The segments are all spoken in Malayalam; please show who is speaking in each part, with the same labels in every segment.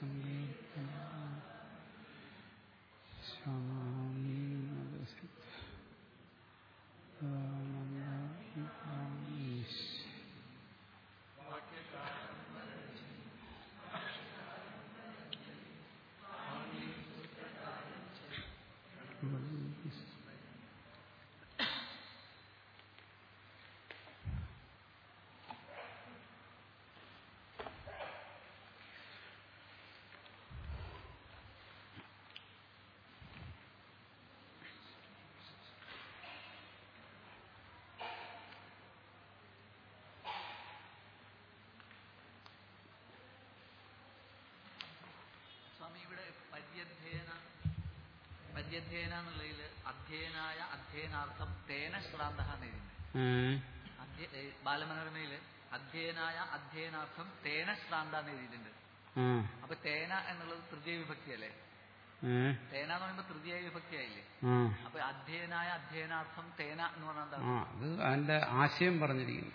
Speaker 1: സ്വാമി ഇവിടെ പര്യധ്യേന പര്യധ്യേന എന്നുള്ളതിൽ അധ്യയനായ അധ്യയനാർത്ഥം തേന ശ്രാന്ത എഴുതിയിട്ടുണ്ട് ബാലമനോരമയില് അധ്യയനായ അധ്യയനാർത്ഥം തേന ശ്രാന്ത എന്ന് എഴുതിയിട്ടുണ്ട് അപ്പൊ തേന എന്നുള്ളത് തൃതീയ വിഭക്തി അല്ലേ തേന എന്ന് പറയുമ്പോ തൃതീയ വിഭക്തി ആയില്ലേ അപ്പൊ അധ്യയനായ അധ്യയനാർത്ഥം തേന എന്ന് പറഞ്ഞാൽ എന്താ
Speaker 2: ആ അത് അതിന്റെ ആശയം പറഞ്ഞിരിക്കുന്നു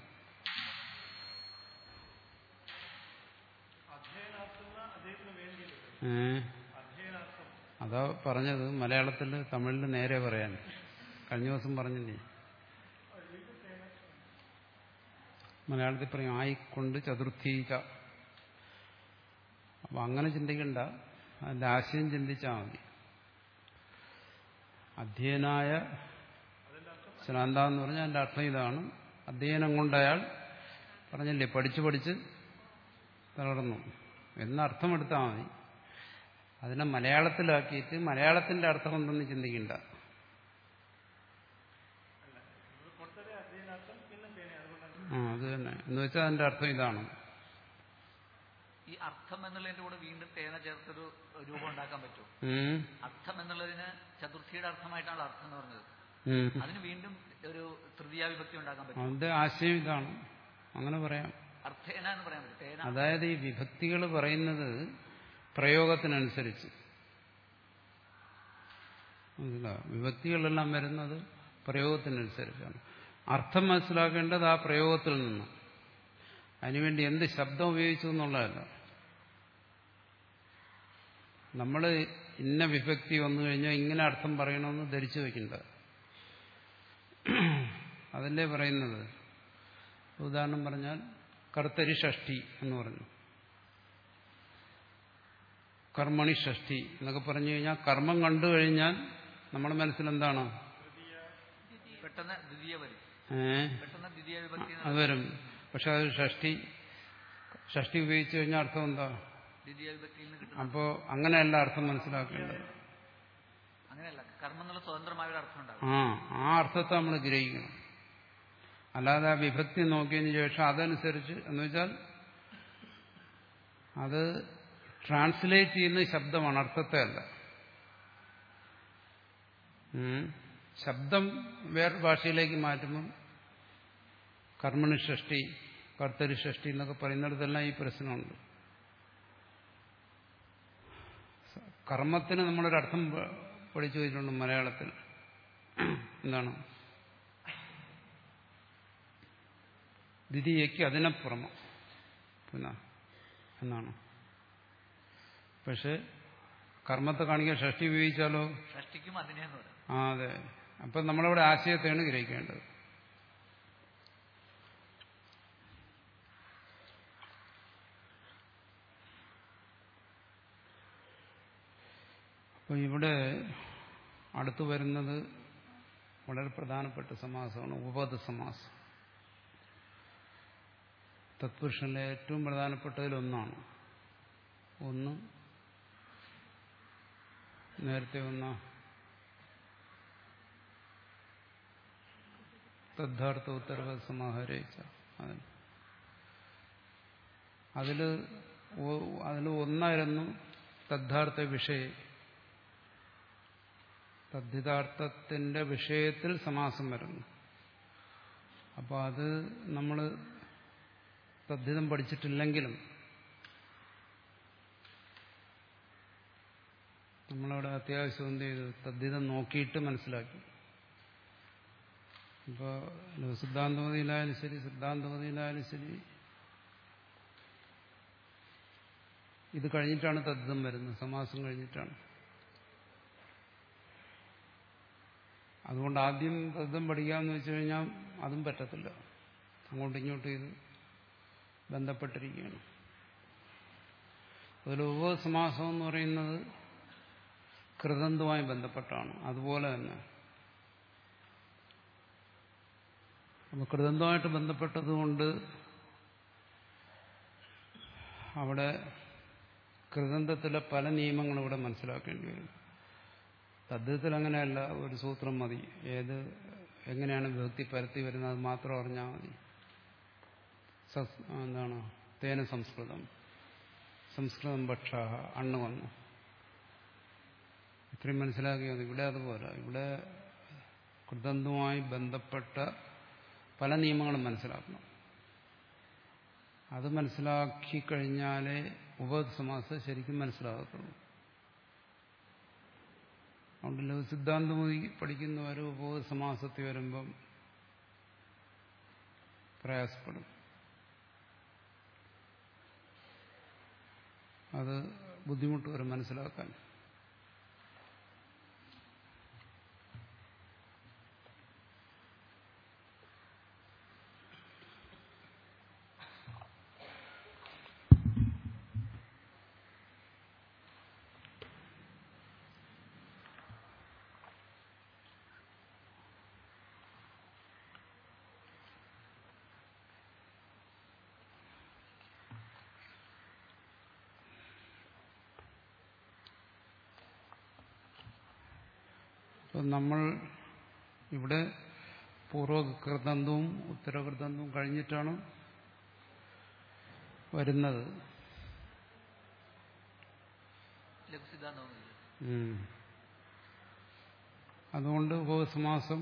Speaker 2: ഏ അതാ പറഞ്ഞത് മലയാളത്തിൽ തമിഴിൽ നേരെ പറയാൻ കഴിഞ്ഞ ദിവസം പറഞ്ഞില്ലേ മലയാളത്തിൽ പറയും ആയിക്കൊണ്ട് ചതുർത്ഥീക അപ്പൊ അങ്ങനെ ചിന്തിക്കണ്ട അതിന്റെ ആശയം ചിന്തിച്ചാൽ മതി അധ്യയനായ ശ്രാന്ത എന്ന് പറഞ്ഞാൽ അതിന്റെ അർത്ഥം ഇതാണ് അധ്യയനം കൊണ്ട് അയാൾ പറഞ്ഞില്ലേ പഠിച്ച് പഠിച്ച് തളർന്നു എന്നർത്ഥം എടുത്താൽ മതി അതിനെ മലയാളത്തിലാക്കിയിട്ട് മലയാളത്തിന്റെ അർത്ഥം എന്തെന്ന് ചിന്തിക്കണ്ട ആ അത് തന്നെ എന്ന് വെച്ചാൽ അതിന്റെ അർത്ഥം ഇതാണ്
Speaker 1: ഈ അർത്ഥം എന്നുള്ളതിന്റെ കൂടെ വീണ്ടും തേന ചേർത്തൊരു രൂപം ഉണ്ടാക്കാൻ പറ്റുമോ
Speaker 2: ഉം.
Speaker 1: അർത്ഥം എന്നുള്ളതിന് ചതുർത്ഥിയുടെ അർത്ഥമായിട്ടാണ് അർത്ഥം എന്ന് പറഞ്ഞത്
Speaker 2: ഉം.
Speaker 1: അതിന് വീണ്ടും ഒരു തൃതീയ വിഭക്തി ഉണ്ടാക്കാൻ പറ്റും
Speaker 2: അതിന്റെ ആശയം ഇതാണ് അങ്ങനെ പറയാം
Speaker 1: അർത്ഥേന എന്ന് പറയാൻ പറ്റും തേന
Speaker 2: അതായത് ഈ വിഭക്തികൾ പറയുന്നത് പ്രയോഗത്തിനനുസരിച്ച് മനസ്സിലായോ? വിഭക്തികളെല്ലാം വരുന്നത് പ്രയോഗത്തിനനുസരിച്ചാണ് അർത്ഥം മനസ്സിലാക്കേണ്ടത് ആ പ്രയോഗത്തിൽ നിന്ന് അതിനുവേണ്ടി എന്ത് ശബ്ദം ഉപയോഗിച്ചു എന്നുള്ളതല്ല നമ്മൾ ഇന്ന വിഭക്തി വന്നു കഴിഞ്ഞാൽ ഇങ്ങനെ അർത്ഥം പറയണമെന്ന് ധരിച്ചു വെക്കണ്ട അതല്ലേ പറയുന്നത് ഉദാഹരണം പറഞ്ഞാൽ കർത്തരി ഷഷ്ടി എന്ന് പറഞ്ഞു കർമ്മണി ഷഷ്ടി എന്നൊക്കെ പറഞ്ഞു കഴിഞ്ഞാൽ കർമ്മം കണ്ടു കഴിഞ്ഞാൽ നമ്മുടെ മനസ്സിൽ എന്താണ്
Speaker 1: പെട്ടെന്ന് ദ്വിതീയ വരും
Speaker 2: ഏ
Speaker 1: പെട്ടെന്ന് ദ്വിതീയ വിഭക്തി എന്ന്
Speaker 2: അത് വരും പക്ഷെ അത് ഷഷ്ടി ഷഷ്ടി ഉപയോഗിച്ചു കഴിഞ്ഞാൽ അർത്ഥം എന്താ
Speaker 1: ദ്വിതീയ വിഭക്തിയിൽ നിന്ന് കിട്ടുന്ന
Speaker 2: അപ്പോ അങ്ങനെയല്ല അർത്ഥം മനസ്സിലാക്കേണ്ടത്
Speaker 1: അങ്ങനെയല്ല കർമ്മം എന്നുള്ള സ്വതന്ത്രമായ ഒരു അർത്ഥം ഉണ്ടാകും
Speaker 2: ആ ആ അർത്ഥത്തെ നമ്മൾ ഗ്രഹിക്കണം അല്ലാതെ ആ വിഭക്തി നോക്കിയതിന് ശേഷം അതനുസരിച്ച് എന്ന് വെച്ചാൽ അത് ട്രാൻസ്ലേറ്റ് ചെയ്യുന്ന ശബ്ദമാണ് അർത്ഥത്തെ അല്ല ഉം. ശബ്ദം വേറെ ഭാഷയിലേക്ക് മാറ്റുമ്പം കർമ്മണി ഷഷ്ടി കർത്തരി ഷഷ്ടി എന്നൊക്കെ പറയുന്നിടത്തെല്ലാം ഈ പ്രശ്നമുണ്ട് കർമ്മത്തിന് നമ്മളൊരർത്ഥം പ- പഠിച്ചു വെച്ചിട്ടുണ്ട് മലയാളത്തിൽ എന്താണ് ദ്വിതീയയ്ക്ക് അതിനപ്പുറമ പിന്നെ എന്നാണ് പക്ഷെ കർമ്മത്തെ കാണിക്കാൻ ഷഷ്ടി ഉപയോഗിച്ചാലോ
Speaker 1: ഷഷ്ടിക്കും അതിനെന്ന് പറയാം
Speaker 2: ആ അതെ അപ്പം നമ്മളവിടെ ആശയത്തെയാണ് ഗ്രഹിക്കേണ്ടത് അപ്പോൾ ഇവിടെ അടുത്തു വരുന്നത് വളരെ പ്രധാനപ്പെട്ട സമാസമാണ് ഉപപദ സമാസം തത്പുരുഷനിലെ ഏറ്റവും പ്രധാനപ്പെട്ടതിലൊന്നാണ് ഒന്ന് നേരത്തെ വന്ന തദ്ധാർത്ഥ ഉത്തരവ സമാഹരിച്ച അതിൽ അതിൽ അതിൽ ഒന്നായിരുന്നു തദ്ധാർത്ഥ വിഷയ തദ്ധിതാർത്ഥത്തിന്റെ വിഷയത്തിൽ സമാസം വരുന്നു അപ്പോൾ അത് നമ്മൾ തദ്ധിതം പഠിച്ചിട്ടില്ലെങ്കിലും നമ്മളവിടെ അത്യാവശ്യം എന്ത് ചെയ്തു തദ്ധിതം നോക്കിയിട്ട് മനസ്സിലാക്കി ഇപ്പോൾ സിദ്ധാന്തമതിയിലായാലും ശരി സിദ്ധാന്തമതിയിലായാലും ശരി ഇത് കഴിഞ്ഞിട്ടാണ് തദ്ദം വരുന്നത് സമാസം കഴിഞ്ഞിട്ടാണ് അതുകൊണ്ട് ആദ്യം തദ്ദം പഠിക്കാമെന്ന് വെച്ച് കഴിഞ്ഞാൽ അതും പറ്റത്തില്ല അങ്ങോട്ടും ഇങ്ങോട്ടും ഇത് ബന്ധപ്പെട്ടിരിക്കുകയാണ് അതിൽ ഉപസമാസം എന്ന് പറയുന്നത് കൃതന്തുമായി ബന്ധപ്പെട്ടാണ് അതുപോലെ തന്നെ അപ്പോൾ കൃതന്തുമായിട്ട് ബന്ധപ്പെട്ടതുകൊണ്ട് അവിടെ കൃതന്തത്തിലെ പല നിയമങ്ങളും ഇവിടെ മനസ്സിലാക്കേണ്ടി വരും തദ്ദത്തിൽ അങ്ങനെയല്ല ഒരു സൂത്രം മതി ഏത് എങ്ങനെയാണ് വിഭക്തി പരത്തി വരുന്നത് അത് മാത്രം അറിഞ്ഞാൽ മതി സസ് എന്താണ് തേന സംസ്കൃതം സംസ്കൃതം ഭക്ഷ അണ്ണ് വന്നു ഇത്രയും മനസ്സിലാക്കിയത് ഇവിടെ അതുപോലെ ഇവിടെ കൃതന്തുമായി ബന്ധപ്പെട്ട പല നിയമങ്ങളും മനസ്സിലാക്കണം അത് മനസ്സിലാക്കി കഴിഞ്ഞാലേ ഉപസമാസം ശരിക്കും മനസ്സിലാകത്തുള്ളൂ അതുകൊണ്ട് സിദ്ധാന്തം പഠിക്കുന്നവർ ഉപസമാസത്തിൽ വരുമ്പം പ്രയാസപ്പെടും അത് ബുദ്ധിമുട്ട് വരും മനസ്സിലാക്കാൻ അപ്പം നമ്മൾ ഇവിടെ പൂർവകൃതന്തവും ഉത്തരകൃതന്തവും കഴിഞ്ഞിട്ടാണ് വരുന്നത്
Speaker 1: ലഘുസിദ്ധാന്തമൊന്നുമില്ല
Speaker 2: ഉം. അതുകൊണ്ട് ഉപസമാസം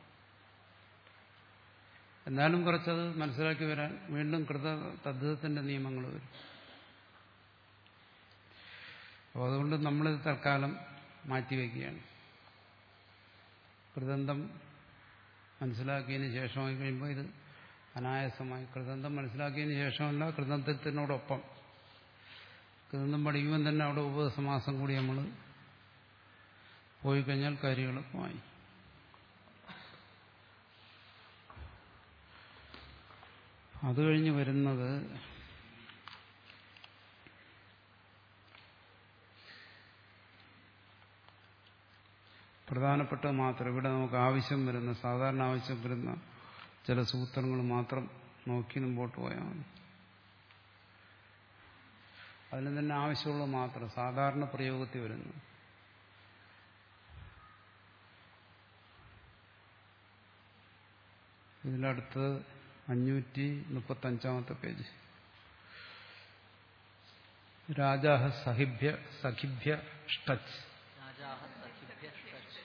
Speaker 2: എന്നാലും കുറച്ചത് മനസ്സിലാക്കി വരാൻ വീണ്ടും കൃത തദ്ധിതത്തിന്റെ നിയമങ്ങൾ വരും അപ്പോൾ അതുകൊണ്ട് നമ്മളിത് തൽക്കാലം മാറ്റിവെക്കുകയാണ് കൃതന്തം മനസ്സിലാക്കിയതിന് ശേഷമായി കഴിയുമ്പോൾ ഇത് അനായാസമായി കൃതന്തം മനസ്സിലാക്കിയതിന് ശേഷമല്ല കൃതന്തത്തിനോടൊപ്പം കൃതന്തം പഠിക്കുമ്പോൾ തന്നെ അവിടെ ഉപസമാസം കൂടി നമ്മൾ പോയി കഴിഞ്ഞാൽ കാര്യം എളുപ്പമായി അത് കഴിഞ്ഞ് വരുന്നത് പ്രധാനപ്പെട്ട മാത്രം ഇവിടെ നമുക്ക് ആവശ്യം വരുന്ന സാധാരണ ആവശ്യം വരുന്ന ചില സൂത്രങ്ങൾ മാത്രം നോക്കി മുമ്പോട്ട് പോയാൽ മതി അതിന് തന്നെ ആവശ്യമുള്ളത് മാത്രം സാധാരണ പ്രയോഗത്തിൽ വരുന്നു ഇതിനടുത്ത് അഞ്ഞൂറ്റി മുപ്പത്തഞ്ചാമത്തെ പേജ് രാജാഹ സഹിഭ്യ സഖിഭ്യ ഷ്ടച്ച്
Speaker 1: രാജാഹ സഖിഭ്യ ഷച്ച്.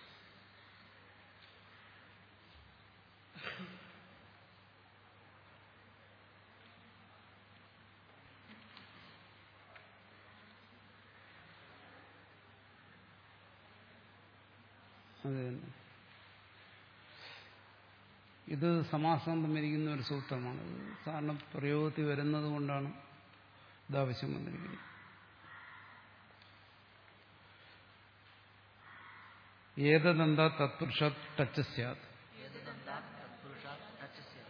Speaker 2: അത് തന്നെ ഇത് സമാസം തമ്മിരിക്കുന്ന ഒരു സൂത്രമാണ് ഇത് കാരണം പ്രയോഗത്തിൽ വരുന്നത് കൊണ്ടാണ് ഇത് ആവശ്യം വന്നിരിക്കുന്നത് ഏതദന്ത തത്പുരുഷ ടച്ച് സ്യാത്
Speaker 1: ഏതദന്താ തത്പുരുഷാ ടച്ച് സ്യാത്.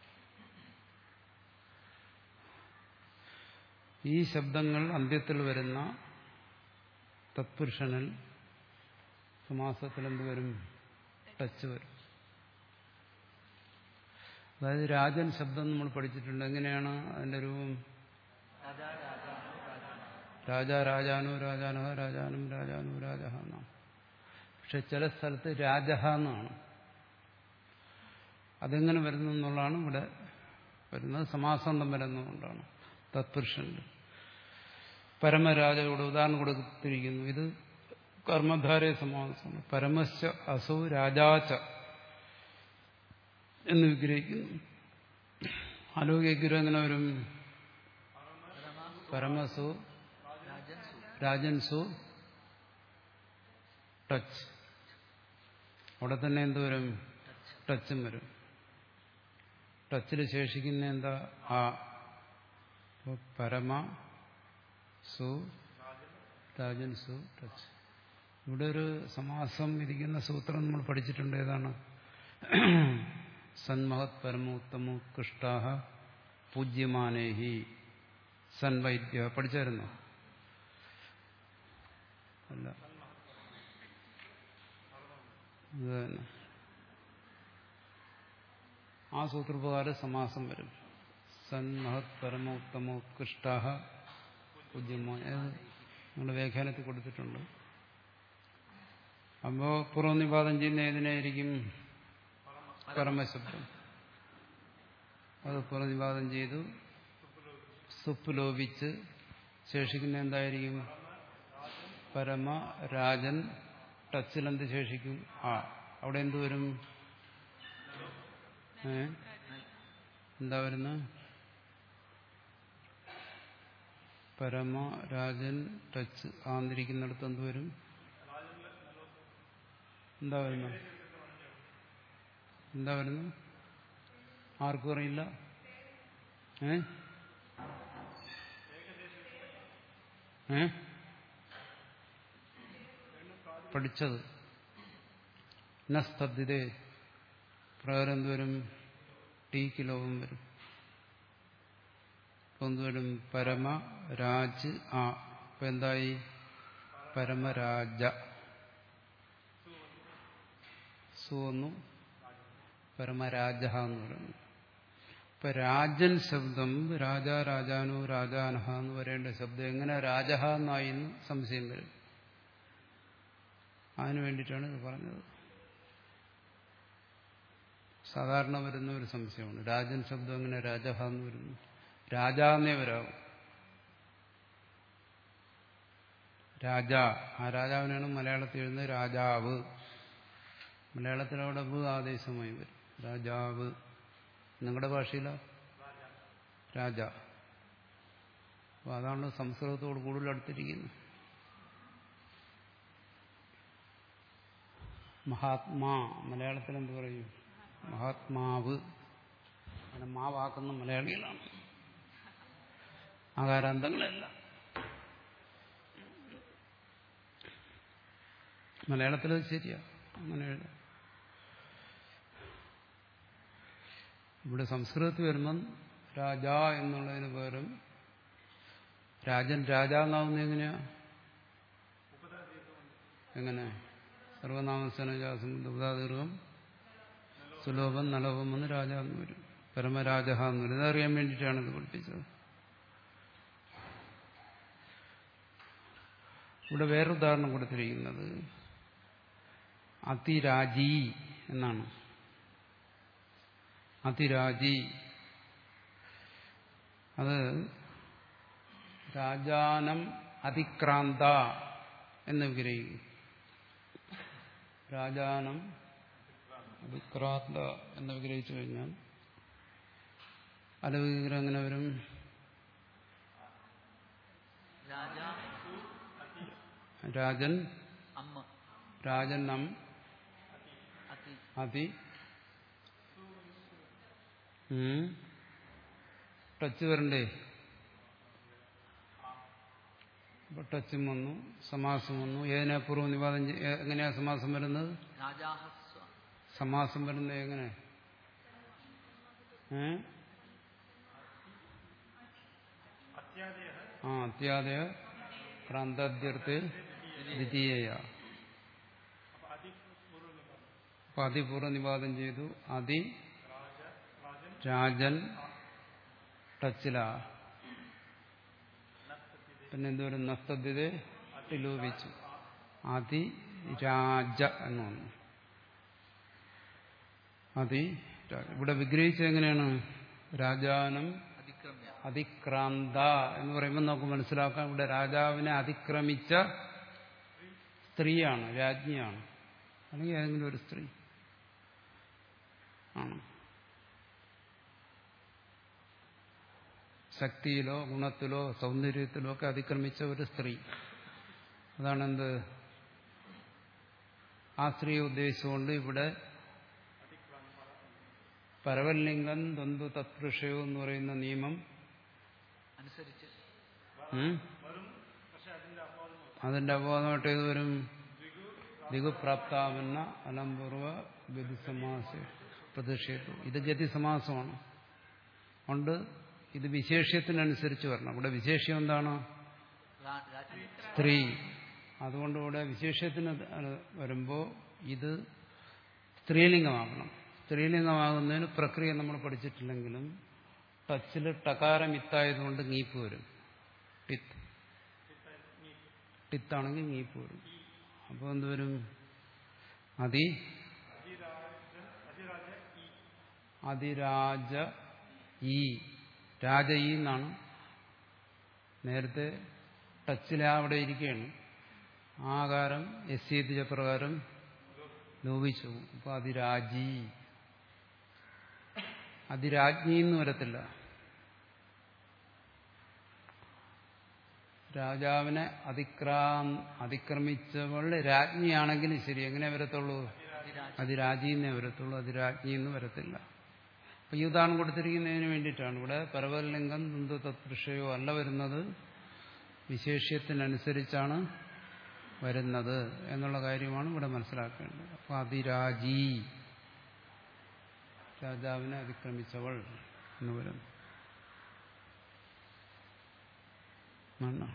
Speaker 2: ഈ ശബ്ദങ്ങൾ അന്ത്യത്തിൽ വരുന്ന തത്പുരുഷനിൽ സമാസത്തിൽ എന്ത് വരും ടച്ച് വരും അതായത് രാജൻ ശബ്ദം നമ്മൾ പഠിച്ചിട്ടുണ്ട് എങ്ങനെയാണ് അതിന്റെ രൂപം
Speaker 1: രാജാ രാജാനോ രാജാനോ.
Speaker 2: രാജ രാജാനു രാജാനഹ രാജാനും രാജാനു രാജഹ എന്നാണ് പക്ഷെ ചില സ്ഥലത്ത് രാജഹ എന്നാണ് അതെങ്ങനെ വരുന്നു എന്നുള്ളതാണ് ഇവിടെ വരുന്നത് സമാസന്തം വരുന്നതുകൊണ്ടാണ് തത്പുരുഷന്റെ പരമരാജയുടെ ഉദാഹരണം കൊടുത്തിരിക്കുന്നു ഇത് കർമ്മധാരയ സമാസമാണ് പരമശ്ച അസൗ രാജാച്ച എന്ന് വിഗ്രഹിക്കുന്നു ആലോകിക്കുരു എങ്ങനെ വരും പരമസു
Speaker 1: രാജൻ സു
Speaker 2: രാജൻസു ടച്ച് അവിടെ തന്നെ എന്ത് വരും ടച്ചും വരും ടച്ചിൽ ശേഷിക്കുന്ന എന്താ ആ അപ്പൊ പരമ സു രാജൻ സു ടച്ച് ഇവിടെ ഒരു സമാസം ഇരിക്കുന്ന സൂത്രം നമ്മൾ പഠിച്ചിട്ടുണ്ട് ഏതാണ് സന്മഹത് പരമോത്തമോത്കൃഷ്ടാഹ പൂജ്യമാനേഹി സൻവൈദ്യ പഠിച്ചായിരുന്നോ അല്ല ഇത് തന്നെ ആ സൂത്രപ്രകാരം സമാസം വരും സന്മഹത് പരമോത്തമോത്കൃഷ്ടാഹ പൂജ്യമായ നിങ്ങൾ വ്യാഖ്യാനത്തിൽ കൊടുത്തിട്ടുണ്ട് അപ്പോ പൂർവ്വനിപാതം ചെയ്യുന്ന ഏതിനായിരിക്കും പരമശബ്ദം അത് പൂർവ്വനിപാതം ചെയ്തു സുപ്പ് ലോപിച്ച് ശേഷിക്കുന്ന എന്തായിരിക്കും പരമ രാജൻ ടച്ചിലെന്ത് ശേഷിക്കും ആ അവിടെ എന്ത് വരും ഏ എന്താ വരുന്ന പരമ രാജൻ ടച്ച് ആന്നിരിക്കുന്നിടത്ത് എന്ത് വരും എന്താ വരുന്നു എന്താ വരുന്നു ആർക്കും അറിയില്ല ഏ ഏ പഠിച്ചത് നസ്തദ്ധിതേ പ്രകാരം എന്തുവരും ടീക്ക് ലോകം വരും ഇപ്പൊ എന്തുവരും പരമ രാജ് ആ ഇപ്പൊ എന്തായി പരമരാജ സുവന്നു പരമരാജ എന്ന് പറയുന്നു ഇപ്പൊ രാജൻ ശബ്ദം രാജ രാജാനോ രാജാനഹ എന്ന് വരേണ്ട ശബ്ദം എങ്ങനെ രാജഹ എന്നായി എന്ന് സംശയം വരും അതിനു വേണ്ടിയിട്ടാണ് ഇത് പറഞ്ഞത് സാധാരണ വരുന്ന ഒരു സംശയമാണ് രാജൻ ശബ്ദം എങ്ങനെ രാജഹ എന്ന് വരുന്നു രാജാന്നേ വരാവും രാജ ആ രാജാവിനാണ് മലയാളത്തിൽ എഴുതുന്നത് രാജാവ് മലയാളത്തിൽ അവിടെ ബ് ആദേശമായി വരും രാജാവ് നിങ്ങളുടെ ഭാഷയിലോ രാജ അപ്പൊ അതാണ് സംസ്കൃതത്തോട് കൂടുതൽ അടുത്തിരിക്കുന്നത് മഹാത്മാ മലയാളത്തിൽ എന്ത് പറയും മഹാത്മാവ് അങ്ങനെ മാവാക്കുന്ന മലയാളികളാണ് ആകാരാന്തങ്ങളല്ല മലയാളത്തിൽ അത് ശരിയാ അങ്ങനെ എഴുതാം ഇവിടെ സംസ്കൃതത്തിൽ വരുമ്പം രാജ എന്നുള്ളതിന് പകരം രാജൻ രാജ എന്നാവുന്ന എങ്ങനെയാ എങ്ങനെ സർവനാമസനജാസം ദുബാദീർഘം സുലോഭം നലോഭം എന്ന് രാജ എന്ന് വരും പരമരാജ എന്ന് വരും ഇതറിയാൻ വേണ്ടിയിട്ടാണ് ഇത് പഠിപ്പിച്ചത് ഇവിടെ വേറൊരു ഉദാഹരണം കൊടുത്തിരിക്കുന്നത് അതിരാജി എന്നാണ് അതിരാജി അത് രാജാനം അതിക്രാന്ത എന്ന് വിഗ്രഹിക്കും രാജാനം അതിക്രാന്ത എന്ന് വിഗ്രഹിച്ചു കഴിഞ്ഞാൽ അലവ് വിഗ്രഹം എങ്ങനെ വരും
Speaker 1: രാജ
Speaker 2: രാജൻ
Speaker 1: അമ്മ
Speaker 2: രാജൻ നം
Speaker 1: അതി
Speaker 2: അതി ഉം. ടച്ച് വരണ്ടേ അപ്പൊ ടച്ചും വന്നു സമാസം വന്നു ഏതിനെ പൂർവ്വ നിവാദം ചെയ്യ- ഏ- എങ്ങനെയാ സമാസം വരുന്നത്
Speaker 1: രാജാഹസ്വ
Speaker 2: സമാസം വരുന്നത് എങ്ങനെ ഏ ആ അത്യാദയ ക്രാന്താദ്യർത്ഥ ദ്വിതീയ അപ്പൊ അതിപൂർവ്വ നിവാദം ചെയ്തു അതി രാജൻ ടച്ചില പിന്നെ എന്തോരം നസ്തദ്ധ്യത ലോപിച്ചു അതി രാജ എന്ന് വന്നു അതി രാജ. ഇവിടെ വിഗ്രഹിച്ചത് എങ്ങനെയാണ് രാജാനം
Speaker 1: അതിക്രമ്യ
Speaker 2: അതിക്രാന്ത എന്ന് പറയുമ്പോൾ നമുക്ക് മനസ്സിലാക്കാം ഇവിടെ രാജാവിനെ അതിക്രമിച്ച സ്ത്രീയാണ് രാജ്ഞിയാണ് അല്ലെങ്കിൽ ഏതെങ്കിലും ഒരു സ്ത്രീ ആണ് ശക്തിയിലോ ഗുണത്തിലോ സൗന്ദര്യത്തിലോ ഒക്കെ അതിക്രമിച്ച ഒരു സ്ത്രീ അതാണെന്ത് ആ സ്ത്രീയെ ഉദ്ദേശിച്ചുകൊണ്ട് ഇവിടെ പരവല്ലിംഗം ദ്വന്ദ്വ തത്പുരുഷയോ എന്ന് പറയുന്ന നിയമം
Speaker 1: അനുസരിച്ച്
Speaker 2: ഉം? അതിന്റെ അപവാദമായിട്ട് ഏത് വരും ദിഗുപ്രാപ്താവെന്ന അലംപൂർവ ഗതിസമാസ പ്രതിഷേധു ഇത് ഗതിസമാസമാണ് അതുകൊണ്ട് ഇത് വിശേഷ്യത്തിനനുസരിച്ച് വരണം ഇവിടെ വിശേഷ്യം എന്താണ്
Speaker 1: രാ- രാജ്ഞി
Speaker 2: സ്ത്രീ അതുകൊണ്ട് ഇവിടെ വിശേഷ്യത്തിന് വരുമ്പോൾ ഇത് സ്ത്രീലിംഗമാകണം സ്ത്രീലിംഗമാകുന്നതിന് പ്രക്രിയ നമ്മൾ പഠിച്ചിട്ടില്ലെങ്കിലും ടച്ചിൽ ടകാരം ഇത്തായതുകൊണ്ട് ngീപ്പ് വരും ടിത്ത് ടിത്താണെങ്കിൽ ngീപ്പ് വരും അപ്പോൾ എന്തുവരും അതി അതിരാജ ഈ രാജ ഈ എന്നാണ് നേരത്തെ ടച്ചിൽ അവിടെ ഇരിക്കുകയാണ് ആകാരം എസ് സി പ്രകാരം ലോപിച്ചു അപ്പൊ അതിരാജി അതിരാജ്ഞി എന്ന് വരത്തില്ല രാജാവിനെ അതിക്രാ അതിക്രമിച്ചവൾ രാജ്ഞിയാണെങ്കിലും ശരി എങ്ങനെ വരത്തുള്ളൂ അതിരാജി എന്നേ വരത്തുള്ളൂ അതിരാജ്ഞി എന്ന് വരത്തില്ല അപ്പൊ ഈ ഉദാഹരണം കൊടുത്തിരിക്കുന്നതിന് വേണ്ടിയിട്ടാണ് ഇവിടെ പരവലിംഗം ദന്തു തത്പുരുഷയോ അല്ല വരുന്നത് വിശേഷ്യത്തിനനുസരിച്ചാണ് വരുന്നത് എന്നുള്ള കാര്യമാണ് ഇവിടെ മനസ്സിലാക്കേണ്ടത് അപ്പൊ അതിരാജി രാജാവിനെ അതിക്രമിച്ചവൾ എന്ന് വരും ആണ്.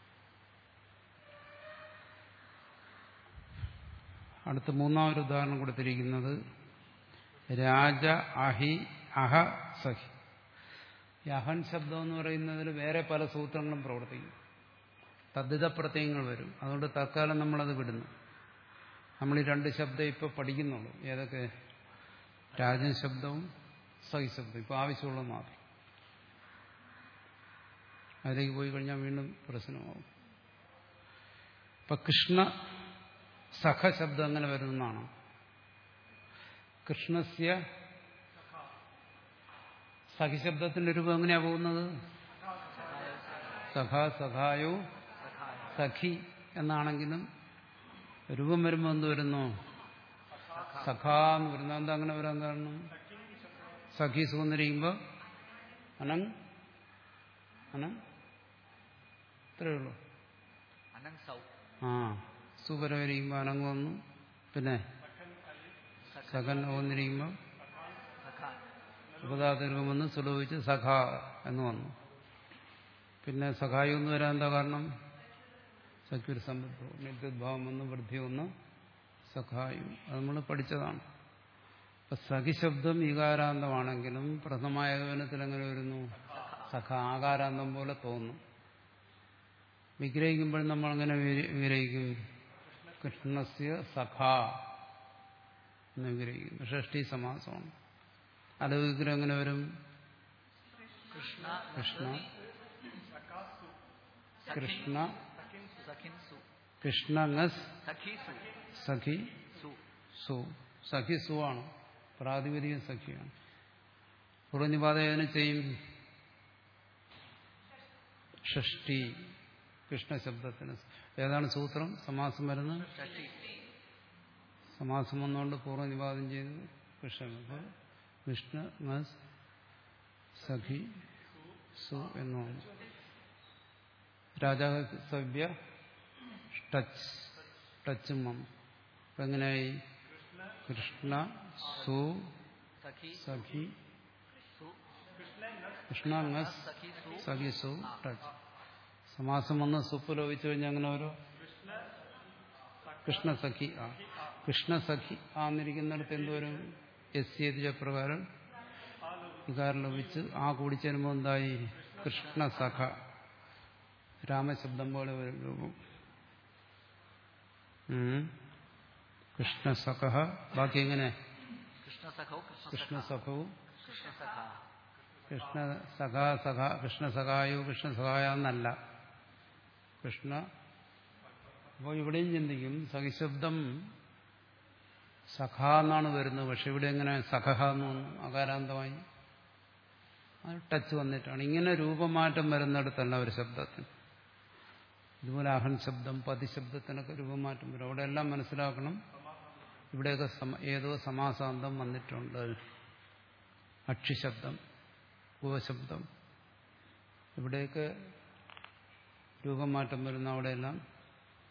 Speaker 2: അടുത്ത മൂന്നാമൊരു ഉദാഹരണം കൊടുത്തിരിക്കുന്നത് രാജ അഹി അഹ സഹി ഈ അഹൻ ശബ്ദം എന്ന് പറയുന്നതിൽ വേറെ പല സൂത്രങ്ങളും പ്രവർത്തിക്കും തദ്ധിത പ്രത്യയങ്ങൾ വരും അതുകൊണ്ട് തൽക്കാലം നമ്മളത് വിടുന്നു നമ്മൾ ഈ രണ്ട് ശബ്ദം ഇപ്പോൾ പഠിക്കുന്നുള്ളൂ ഏതൊക്കെ രാജൻ ശബ്ദവും സഹി ശബ്ദവും ഇപ്പോൾ ആവശ്യമുള്ളത് മാത്രം അതിലേക്ക് പോയി കഴിഞ്ഞാൽ വീണ്ടും പ്രശ്നമാവും ഇപ്പൊ കൃഷ്ണ സഖ ശബ്ദം അങ്ങനെ വരുന്നതാണ് കൃഷ്ണസ്യ സഖി ശബ്ദത്തിന്റെ രൂപം എങ്ങനെയാ പോകുന്നത് സഖ സഖായോ സഖി എന്നാണെങ്കിലും രൂപം വരുമ്പോൾ എന്ത് വരുന്നു സഖ എന്ന് വരുന്നത് എന്താ അങ്ങനെ വരാൻ കാരണം സഖി സുന്ദരിക്കുമ്പോൾ അനങ് അനങ് ഇത്രയേ ഉള്ളൂ
Speaker 1: അനങ് സൗ
Speaker 2: ആ സുപരവരിക്കുമ്പോൾ അനങ്ങ് വന്നു പിന്നെ സഖൻ വന്നിരിക്കുമ്പോൾ
Speaker 1: സഖാ
Speaker 2: ഉപദാതരൂപം വന്ന് സുലോഭിച്ച് സഖ എന്ന് വന്നു പിന്നെ സഖായു എന്ന് വരാൻ എന്താ കാരണം സഖ്യുർ സമ്പദ്ഭവം നിത്യദ്ഭാവം വന്ന് വൃദ്ധി വന്ന് സഖായു അത് നമ്മൾ പഠിച്ചതാണ് അപ്പൊ സഖി ശബ്ദം ഈകാരാന്തമാണെങ്കിലും പ്രഥമായ ഗമനത്തിൽ എങ്ങനെ വരുന്നു സഖ ആകാരാന്തം പോലെ തോന്നും വിഗ്രഹിക്കുമ്പോൾ നമ്മൾ അങ്ങനെ വിഗ്രഹിക്കും കൃഷ്ണസ്യ സഖ എന്ന് വിഗ്രഹിക്കും ഷഷ്ടി സമാസമാണ് അത് വിഗ്രഹം എങ്ങനെ വരും
Speaker 1: കൃഷ്ണ
Speaker 2: കൃഷ്ണ കൃഷ്ണ
Speaker 1: സഖിൻ സു
Speaker 2: കൃഷ്ണ ngസ്
Speaker 1: സഖി സു
Speaker 2: സഖി
Speaker 1: സു
Speaker 2: സു സഖി സു ആണ് പ്രാതിപതികം സഖിയാണ് പൂർവ്വനിപാത ഏതിനെ ചെയ്യും ഷഷ്ടി കൃഷ്ണ ശബ്ദത്തിന് ഏതാണ് സൂത്രം സമാസം വരുന്നത്
Speaker 1: ഷഷ്ടി
Speaker 2: സമാസം വന്നുകൊണ്ട് പൂർവ്വനിപാതം ചെയ്ത് കൃഷ്ണൻ അപ്പോൾ കൃഷ്ണ ngസ് സഖി സു എന്നാണ് രാജാസവ്യ ടച്ച് ടച്ചും വന്നു അപ്പൊ എങ്ങനെയായി കൃഷ്ണ സു
Speaker 1: സഖി
Speaker 2: സഖി
Speaker 1: സു
Speaker 2: കൃഷ്ണ ngസ്
Speaker 1: സഖി സു
Speaker 2: സഖി സു ടച്ച് സമാസം വന്ന് സുപ്പ് ലോപിച്ചു കഴിഞ്ഞാൽ അങ്ങനെ ഓരോ കൃഷ്ണസഖി ആ കൃഷ്ണസഖി ആന്നിരിക്കുന്നിടത്ത് എന്തോരും എസ് സി പ്രകാരം വികാരം ലഭിച്ച് ആ കൂടിച്ചേരുമ്പോൾ എന്തായി കൃഷ്ണസഖ രാമശബ്ദം പോലെ ഒരു രൂപം ഉം. കൃഷ്ണസഖ ബാക്കി എങ്ങനെ
Speaker 1: കൃഷ്ണസഖൗ കൃഷ്ണസഖ
Speaker 2: കൃഷ്ണസഖവും
Speaker 1: കൃഷ്ണസഖ
Speaker 2: കൃഷ്ണ സഖ സഖ കൃഷ്ണസഖായു കൃഷ്ണസഖായ എന്നല്ല കൃഷ്ണ അപ്പോൾ ഇവിടെയും ചിന്തിക്കും സഖിശബ്ദം സഖ എന്നാണ് വരുന്നത് പക്ഷെ ഇവിടെ എങ്ങനെ സഖഹ എന്ന് വന്നു അകാരാന്തമായി അത് ടച്ച് വന്നിട്ടാണ് ഇങ്ങനെ രൂപമാറ്റം വരുന്നിടത്തല്ല ഒരു ശബ്ദത്തിന് ഇതുപോലെ അഹൻ ശബ്ദം പതിശബ്ദത്തിനൊക്കെ രൂപമാറ്റം വരും അവിടെ എല്ലാം മനസ്സിലാക്കണം ഇവിടെയൊക്കെ സമ- ഏതോ സമാസാന്തം വന്നിട്ടുണ്ട് അക്ഷിശബ്ദം ഉപശബ്ദം ഇവിടെയൊക്കെ രൂപമാറ്റം വരുന്ന അവിടെയെല്ലാം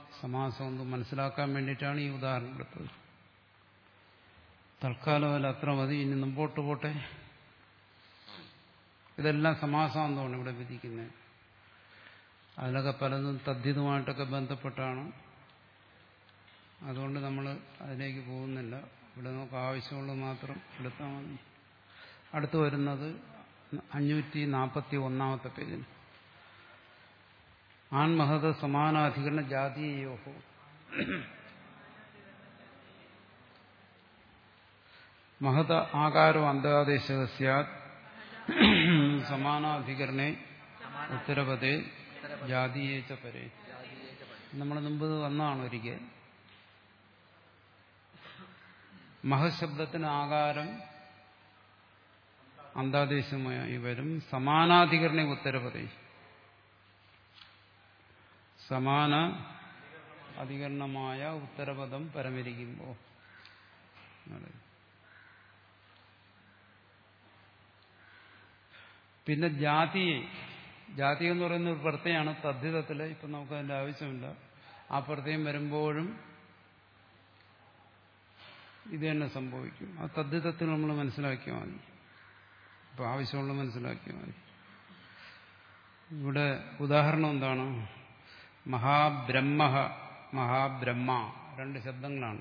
Speaker 2: സമാസം ഒന്ന് മനസ്സിലാക്കാൻ വേണ്ടിയിട്ടാണ് ഈ ഉദാഹരണം എടുത്തത് തൽക്കാലം അതിൽ അത്ര മതി ഇനി മുമ്പോട്ട് പോട്ടെ ഇതെല്ലാം സമാസാന്തമാണ് ഇവിടെ വിധിക്കുന്നത് അതിലൊക്കെ പലതും തദ്ധിതമായിട്ടൊക്കെ ബന്ധപ്പെട്ടാണ് അതുകൊണ്ട് നമ്മൾ അതിലേക്ക് പോകുന്നില്ല ഇവിടെ നമുക്ക് ആവശ്യമുള്ളത് മാത്രം എടുത്താൽ മതി അടുത്ത് വരുന്നത് അഞ്ഞൂറ്റി നാൽപ്പത്തി ഒന്നാമത്തെ പേജിൽ ആൺമഹത സമാനാധികരണ ജാതീയോഹോ മഹത ആകാരോ അന്താദേശ സ്യാത് സമാനാധികരണേ ഉത്തരപദേ ജാതീയേച്ച പരേ നമ്മൾ മുമ്പ് വന്നതാണ് ഒരിക്കൽ മഹശബ്ദത്തിന് ആകാരം അന്താദേശമായി വരും സമാനാധികരണ ഉത്തരപദേ സമാന അധികരണമായ ഉത്തരപദം പരമരിക്കുമ്പോൾ പിന്നെ ജാതിയെ ജാതി എന്ന് പറയുന്ന ഒരു പ്രത്യയാണ് തദ്ധിതത്തിൽ ഇപ്പം നമുക്ക് അതിൻ്റെ ആവശ്യമില്ല ആ പ്രത്യയം വരുമ്പോഴും ഇത് തന്നെ സംഭവിക്കും ആ തദ്ധിതത്തിൽ നമ്മൾ മനസ്സിലാക്കിയാൽ മതി ഇപ്പം ആവശ്യമുള്ള മനസ്സിലാക്കിയാൽ മതി ഇവിടെ ഉദാഹരണം എന്താണ് മഹാബ്രഹ്മ മഹാബ്രഹ്മ രണ്ട് ശബ്ദങ്ങളാണ്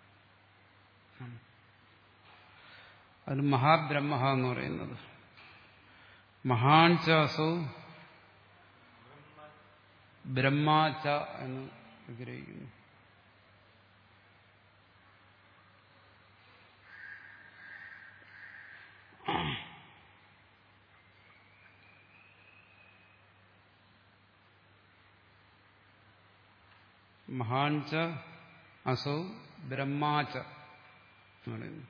Speaker 2: അതിൽ മഹാബ്രഹ്മ എന്ന് പറയുന്നത് മഹാൻ ചാസോ ബ്രഹ്മാച എന്ന് വിഗ്രഹിക്കുന്നു മഹാൻച അസോ ബ്രഹ്മാച എന്ന് പറയുന്നു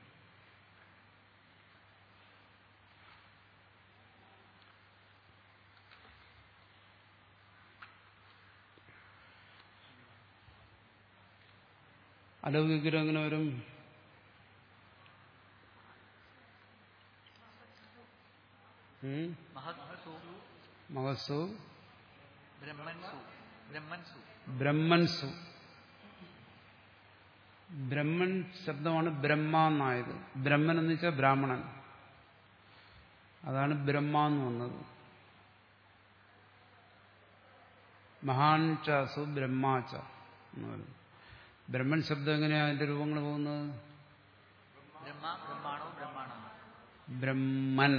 Speaker 2: അലൗകികരം അങ്ങനെ വരും ഉം?
Speaker 1: മഹത്സു
Speaker 2: മഹസ്സു
Speaker 1: ബ്രഹ്മൻസു ബ്രഹ്മൻസു
Speaker 2: ബ്രഹ്മൻസു ബ്രഹ്മൻ ശബ്ദമാണ് ബ്രഹ്മ എന്നായത് ബ്രഹ്മൻ എന്ന് വെച്ചാൽ ബ്രാഹ്മണൻ അതാണ് ബ്രഹ്മ എന്ന് വന്നത് മഹാൻ ചാസു ബ്രഹ്മാച്ച എന്ന് പറയുന്നത് ബ്രഹ്മൻ ശബ്ദം എങ്ങനെയാ അതിന്റെ രൂപങ്ങൾ പോകുന്നത്
Speaker 1: ബ്രഹ്മ ബ്രഹ്മാണോ ബ്രഹ്മാണോ
Speaker 2: ബ്രഹ്മൻ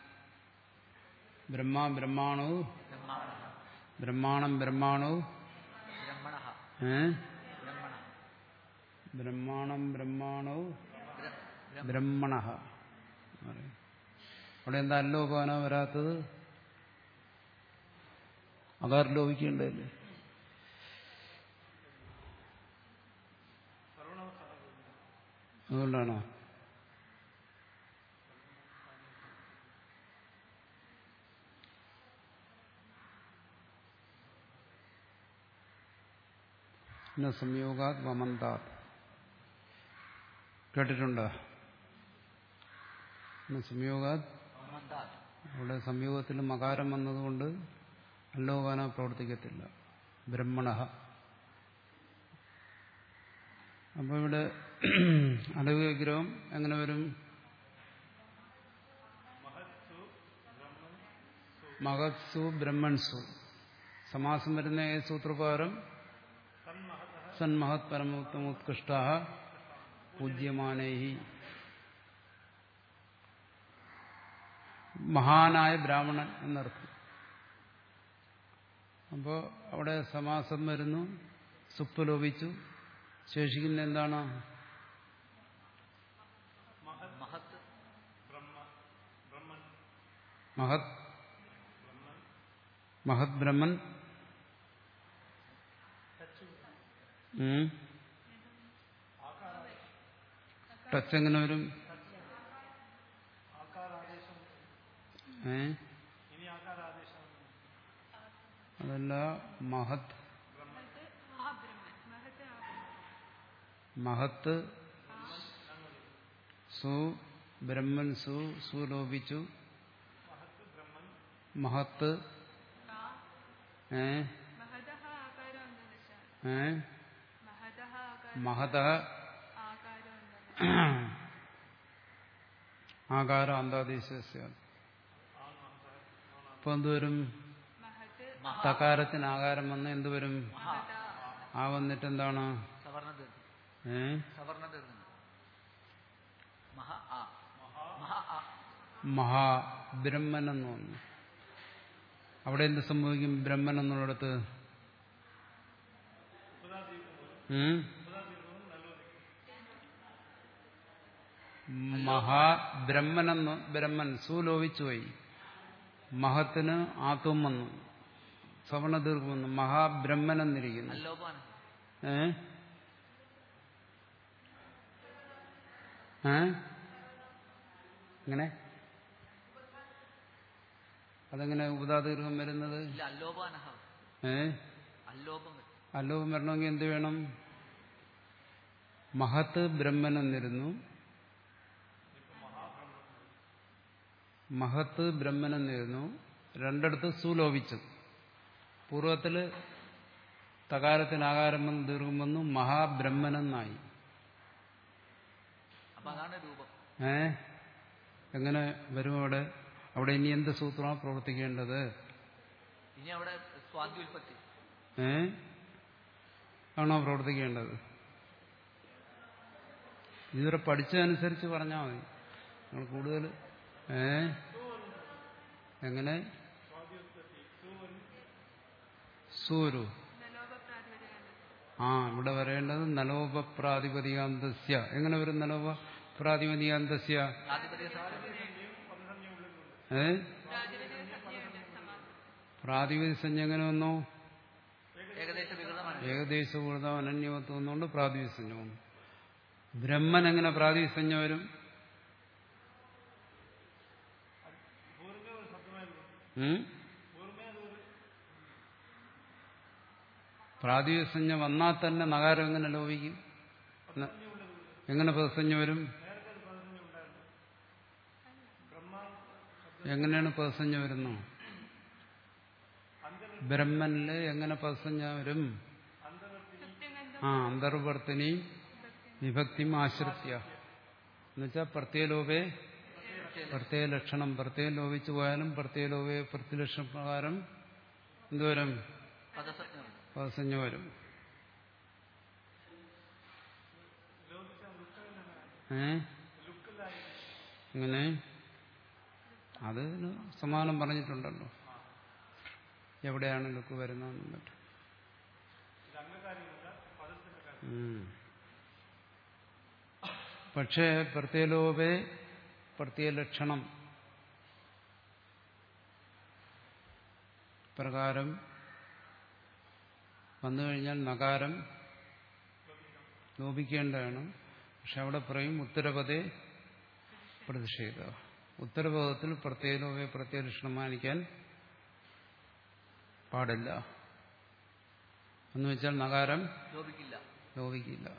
Speaker 2: ബ്രഹ്മ ബ്രഹ്മാണോ
Speaker 1: ബ്രഹ്മാണ
Speaker 2: ബ്രഹ്മാണം ബ്രഹ്മാണോ
Speaker 1: ബ്രഹ്മണ
Speaker 2: ഏ
Speaker 1: ബ്രഹ്മണ
Speaker 2: ബ്രഹ്മാണം ബ്രഹ്മാണോ
Speaker 1: ബ്ര- ബ്രഹ്മ
Speaker 2: ബ്രഹ്മണ അവിടെ എന്താ അല്ലോപാന വരാത്തത് അകാർ ലോപിക്കേണ്ടതല്ലേ അതുകൊണ്ടാണോ പിന്നെ സംയോഗാത് വമന്താത് കേട്ടിട്ടുണ്ടോ പിന്നെ സംയോഗാത്
Speaker 1: മന്ദാത്
Speaker 2: അവിടെ സംയോഗത്തിൽ മകാരം വന്നതുകൊണ്ട് അല്ലോപാന പ്രവർത്തിക്കത്തില്ല ബ്രഹ്മണ അപ്പോൾ ഇവിടെ അലവിഗ്രഹം എങ്ങനെ വരും മഹത്സു ബ്രഹ്മൺസു സമാസം വരുന്ന ഏത് സൂത്രപ്രകാരം സന്മഹത് പരമോത്തമോത്കൃഷ്ട പൂജ്യമാനൈഹി മഹാനായ ബ്രാഹ്മണൻ എന്നർത്ഥം അപ്പോൾ അവിടെ സമാസം വരുന്നു സുപ്പ് ലോപിച്ചു ശേഷിക്കുന്ന എന്താണ്
Speaker 1: മഹത്ത്
Speaker 2: മഹത് മഹത് ബ്രഹ്മൻ ഉം. ടച്ച് എങ്ങനെ വരും ഏ അതല്ല മഹത് മഹത്ത് സു ബ്രഹ്മൻ സു സുലോപിച്ചു മഹത്ത് ഏ ഏ
Speaker 3: മഹതഃ ആകാരം
Speaker 2: മഹത
Speaker 3: ആകാരം എന്നത്
Speaker 2: ആകാരം അന്താദേശ ഇപ്പൊ എന്തുവരും
Speaker 3: മഹത്
Speaker 1: മഹ
Speaker 2: തകാരത്തിന് ആകാരം വന്ന് എന്തുവരും
Speaker 3: മഹത
Speaker 2: ആ വന്നിട്ട് എന്താണ്
Speaker 1: സവർണ ദീർഘം
Speaker 2: ഏ
Speaker 1: സവർണ ദീർഘം മഹ ആ മഹ ആ
Speaker 2: മഹാ ബ്രഹ്മൻ എന്ന് വന്നു അവിടെ എന്ത് സംഭവിക്കും ബ്രഹ്മൻ എന്നുള്ളിടത്ത് ഉം? മഹാ ബ്രഹ്മനെന്ന് ബ്രഹ്മൻ സുലോപിച്ചു പോയി മഹത്തിന് ആത്വം വന്നു സവർണ ദീർഘം വന്നു മഹാബ്രഹ്മൻ എന്നിരിക്കുന്നു
Speaker 1: അല്ലോപാനം
Speaker 2: ഏ ഏ എങ്ങനെ അതെങ്ങനെ ഉപതാദീർഘം വരുന്നത്
Speaker 1: ഇല്ല അല്ലോപാനഹ
Speaker 2: ഏ
Speaker 1: അല്ലോപം വരും.
Speaker 2: അല്ലോകം വരണമെങ്കിൽ എന്ത് വേണം മഹത്ത് ബ്രഹ്മൻ എന്നിരുന്നു മഹത്ത് ബ്രഹ്മൻ എന്നിരുന്നു രണ്ടിടത്ത് സുലോപിച്ചു പൂർവത്തില് തകാരത്തിന് ആകാരം വന്ന് ദീർഘം വന്നു മഹാബ്രഹ്മനെന്നായി
Speaker 1: അപ്പൊ അതാണ് രൂപം
Speaker 2: ഏ എങ്ങനെ വരും അവിടെ അവിടെ ഇനി എന്ത് സൂത്രമാണ് പ്രവർത്തിക്കേണ്ടത്
Speaker 1: ഇനി അവിടെ സ്വാദ്യോൽപത്തി
Speaker 2: ഏ ആണോ പ്രവർത്തിക്കേണ്ടത് ഇതുവരെ പഠിച്ചതനുസരിച്ച് പറഞ്ഞാൽ മതി നിങ്ങൾ കൂടുതൽ ഏ എങ്ങനെ സൂരു
Speaker 3: നലോപ പ്രാതിപതികാന്തം
Speaker 2: ആ ഇവിടെ വരേണ്ടത് നലോപ പ്രാതിപതികാന്തസ്യ എങ്ങനെ വരും നലോപ പ്രാതിപതികാന്തസ്യ
Speaker 1: ആധിപത്യ സമാനം
Speaker 2: ഏ
Speaker 3: പ്രാതിപതിക സംജ്ഞയുണ്ട് സമാസം
Speaker 2: പ്രാതിപതി സഞ്ജ എങ്ങനെ വന്നു
Speaker 1: ഏകദേശ വികൃതമാണ്
Speaker 2: ഏകദേശപൂർത്തം അനന്യവത്വം എന്നുകൊണ്ട് പ്രാതിസഞ്ജ വന്നു ബ്രഹ്മൻ എങ്ങനെ പ്രാതിസഞ്ജ വരും ഉം? പ്രാതിസഞ്ജ വന്നാൽ തന്നെ നഗാരം എങ്ങനെ ലോപിക്കും ന- എങ്ങനെ പദസഞ്ജ വരും എങ്ങനെയാണ് പദസഞ്ജ വരുന്നത് ബ്രഹ്മനില് എങ്ങനെ പദസഞ്ജ വരും
Speaker 3: സുപ്തിഗന്ധം
Speaker 2: ആ അന്തർവർത്തിനി വിഭക്തിം ആശ്രിത്യ എന്നുവെച്ചാൽ പ്രത്യേലോപേ പ്രത്യേക ലക്ഷണം പ്രത്യേകം ലോപിച്ചു പോയാലും പ്രത്യേകലോപേ പ്രത്യലക്ഷണ പ്രകാരം എന്തുവരും
Speaker 1: പദസജ്ഞം
Speaker 2: പദസഞ്ജ വരും ഏ ഇങ്ങനെ അതിന് സമാനം പറഞ്ഞിട്ടുണ്ടല്ലോ എവിടെയാണ് ലുക്ക് വരുന്നതെന്നും മറ്റും ഉം. പക്ഷേ പ്രത്യേലോപേ പ്രത്യലക്ഷണം പ്രകാരം വന്നു കഴിഞ്ഞാൽ നകാരം ലോപിക്കേണ്ടതാണ് പക്ഷെ അവിടെ പറയും ഉത്തരപദേ പ്രതിഷേധ ഉത്തരപദത്തിൽ പ്രത്യേകലോപയെ പ്രത്യലക്ഷണം മാനിക്കാൻ പാടില്ല എന്ന് വെച്ചാൽ നകാരം
Speaker 1: ലോപിക്കില്ല
Speaker 2: ലോപിക്കില്ല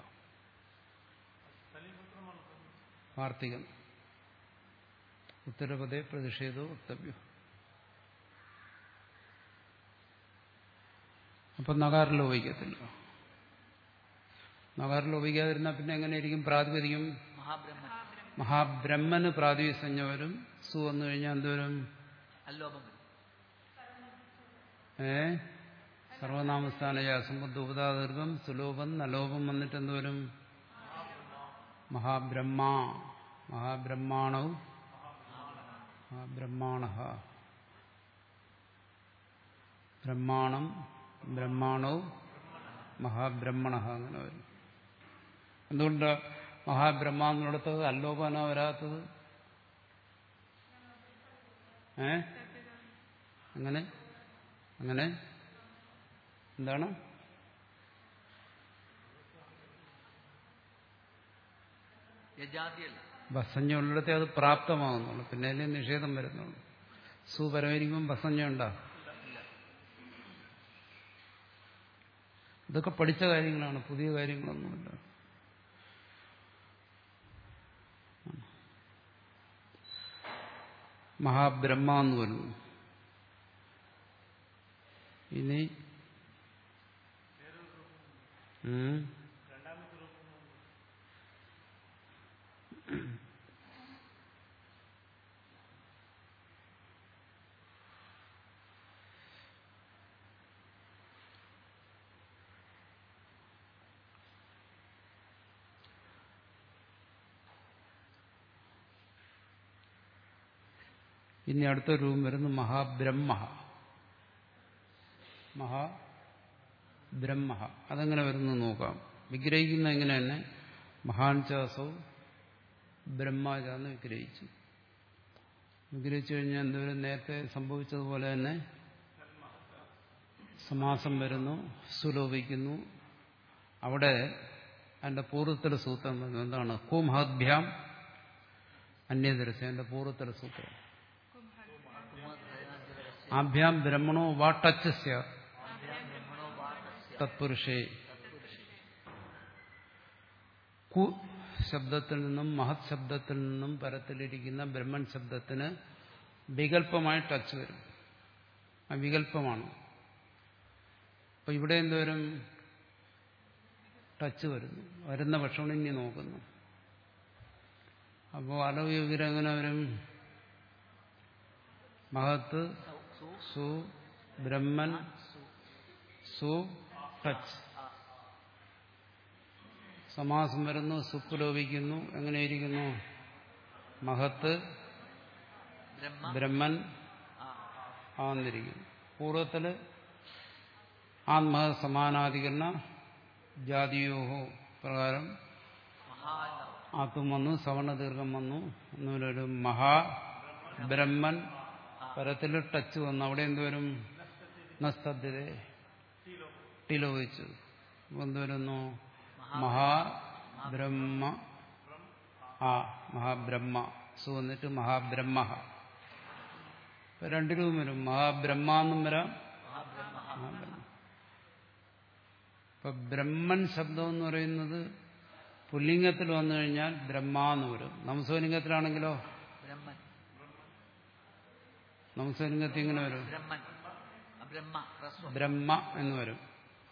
Speaker 2: കാർത്തികൻ ഉത്തരപദേ പ്രതിഷേധോ വക്തവ്യം അപ്പം നഗാരം ലോപിക്കത്തില്ല നഗാരം ലോപിക്കാതിരുന്നാൽ പിന്നെ എങ്ങനെയായിരിക്കും പ്രാതിപതികം
Speaker 1: മഹാബ്രഹ്മൻ
Speaker 2: മഹാബ്രഹ്മന് പ്രാതിപതിക സംജ്ഞ വരും സു വന്നു കഴിഞ്ഞാൽ എന്തുവരും
Speaker 1: അല്ലോപം വരും
Speaker 2: ഏ സർവനാമസ്ഥാനയ സമ്പുദ്ധ ഉപതാദീർഘം സുലോഭം നലോപം വന്നിട്ട് എന്തുവരും മഹാബ്രഹ്മ മഹാബ്രഹ്മാണവും മഹാബ്രഹ്മാണ ബ്രഹ്മാണം ബ്രഹ്മാണവും മഹാബ്രഹ്മണ അങ്ങനെ വരും എന്തുകൊണ്ട് മഹാബ്രഹ്മ എന്നുള്ളിടത്ത് അല്ലോപന വരാത്തത് ഏ അങ്ങനെ അങ്ങനെ എന്താണ്
Speaker 1: യജാതിയല്ല
Speaker 2: ബസഞ്ഞ ഉള്ളിടത്തെ അത് പ്രാപ്തമാകുന്നുള്ളൂ പിന്നെ അതിൽ നിഷേധം വരുന്നുള്ളൂ സു പരമരിക്കുമ്പം ബസഞ്ഞ ഉണ്ടാ ഇതൊക്കെ പഠിച്ച കാര്യങ്ങളാണ് പുതിയ കാര്യങ്ങളൊന്നുമില്ല മഹാബ്രഹ്മ എന്ന് വരുന്നു ഇനി ഉം. ഇനി അടുത്ത രൂപം വരുന്നു മഹാബ്രഹ്മ മഹാബ്രഹ്മ അതെങ്ങനെ വരുന്നു നോക്കാം വിഗ്രഹിക്കുന്ന എങ്ങനെ തന്നെ മഹാൻചാസോ ബ്രഹ്മാചാന്ന് വിഗ്രഹിച്ചു വിഗ്രഹിച്ചു കഴിഞ്ഞാൽ എന്തുവരും നേരത്തെ സംഭവിച്ചതുപോലെ തന്നെ സമാസം വരുന്നു സുലോഭിക്കുന്നു അവിടെ അതിന്റെ പൂർവ്വത്തിലെ സൂത്രം വരുന്നു എന്താണ് കുമഹദ്ഭ്യാം അന്യദർശ അതിന്റെ പൂർവ്വത്തിലെ സൂത്രം ആഭ്യാം ബ്രഹ്മണോ വാട്ടച്ച് തത്പുരുഷേ കു ശബ്ദത്തിൽ നിന്നും മഹത് ശബ്ദത്തിൽ നിന്നും പരത്തിലിരിക്കുന്ന ബ്രഹ്മൻ ശബ്ദത്തിന് വികല്പമായി ടച്ച് വരും ആ വികല്പമാണ് അപ്പൊ ഇവിടെ എന്തോരും ടച്ച് വരുന്നു വരുന്ന പക്ഷമാണ് ഇനി നോക്കുന്നു അപ്പോൾ അലവ്യവർ എങ്ങനെ വരും മഹത്ത് സു ബ്രഹ്മൻ സു ടച്ച് സമാസം വരുന്നു സുപ്പുലോപിക്കുന്നു എങ്ങനെയിരിക്കുന്നു മഹത്ത്
Speaker 1: ബ്രഹ്മ
Speaker 2: ബ്രഹ്മൻ
Speaker 1: ആ
Speaker 2: ആന്നിരിക്കുന്നു പൂർവ്വത്തില് ആത്മ സമാനാധികരണ ജാതിയോഹോ പ്രകാരം
Speaker 1: മഹാ എന്നാവും.
Speaker 2: ആത്തും വന്നു സവർണ ദീർഘം വന്നു എന്നൊരു മഹാ ബ്രഹ്മൻ പരത്തിൽ ടച്ച് വന്നു അവിടെ എന്തുവരും നസ്തദ്ധ്യത ടിലോപിച്ചു അപ്പൊ എന്തുവരുന്നു മഹാ ബ്രഹ്മ ആ മഹാബ്രഹ്മ സു വന്നിട്ട് മഹാബ്രഹ്മ ഇപ്പൊ രണ്ടിലും വരും മഹാബ്രഹ്മ എന്നും വരാം മഹാബ്രഹ്മ. ഇപ്പൊ ബ്രഹ്മൻ ശബ്ദം എന്ന് പറയുന്നത് പുല്ലിംഗത്തിൽ വന്നു കഴിഞ്ഞാൽ ബ്രഹ്മ എന്ന് വരും നംസോലിംഗത്തിലാണെങ്കിലോ
Speaker 1: ബ്രഹ്മൻ
Speaker 2: നംസോലിംഗത്തിൽ ഇങ്ങനെ വരും
Speaker 1: ബ്രഹ്മൻ ആ ബ്രഹ്മ ഹ്രസ്വം
Speaker 2: ബ്രഹ്മ എന്ന് വരും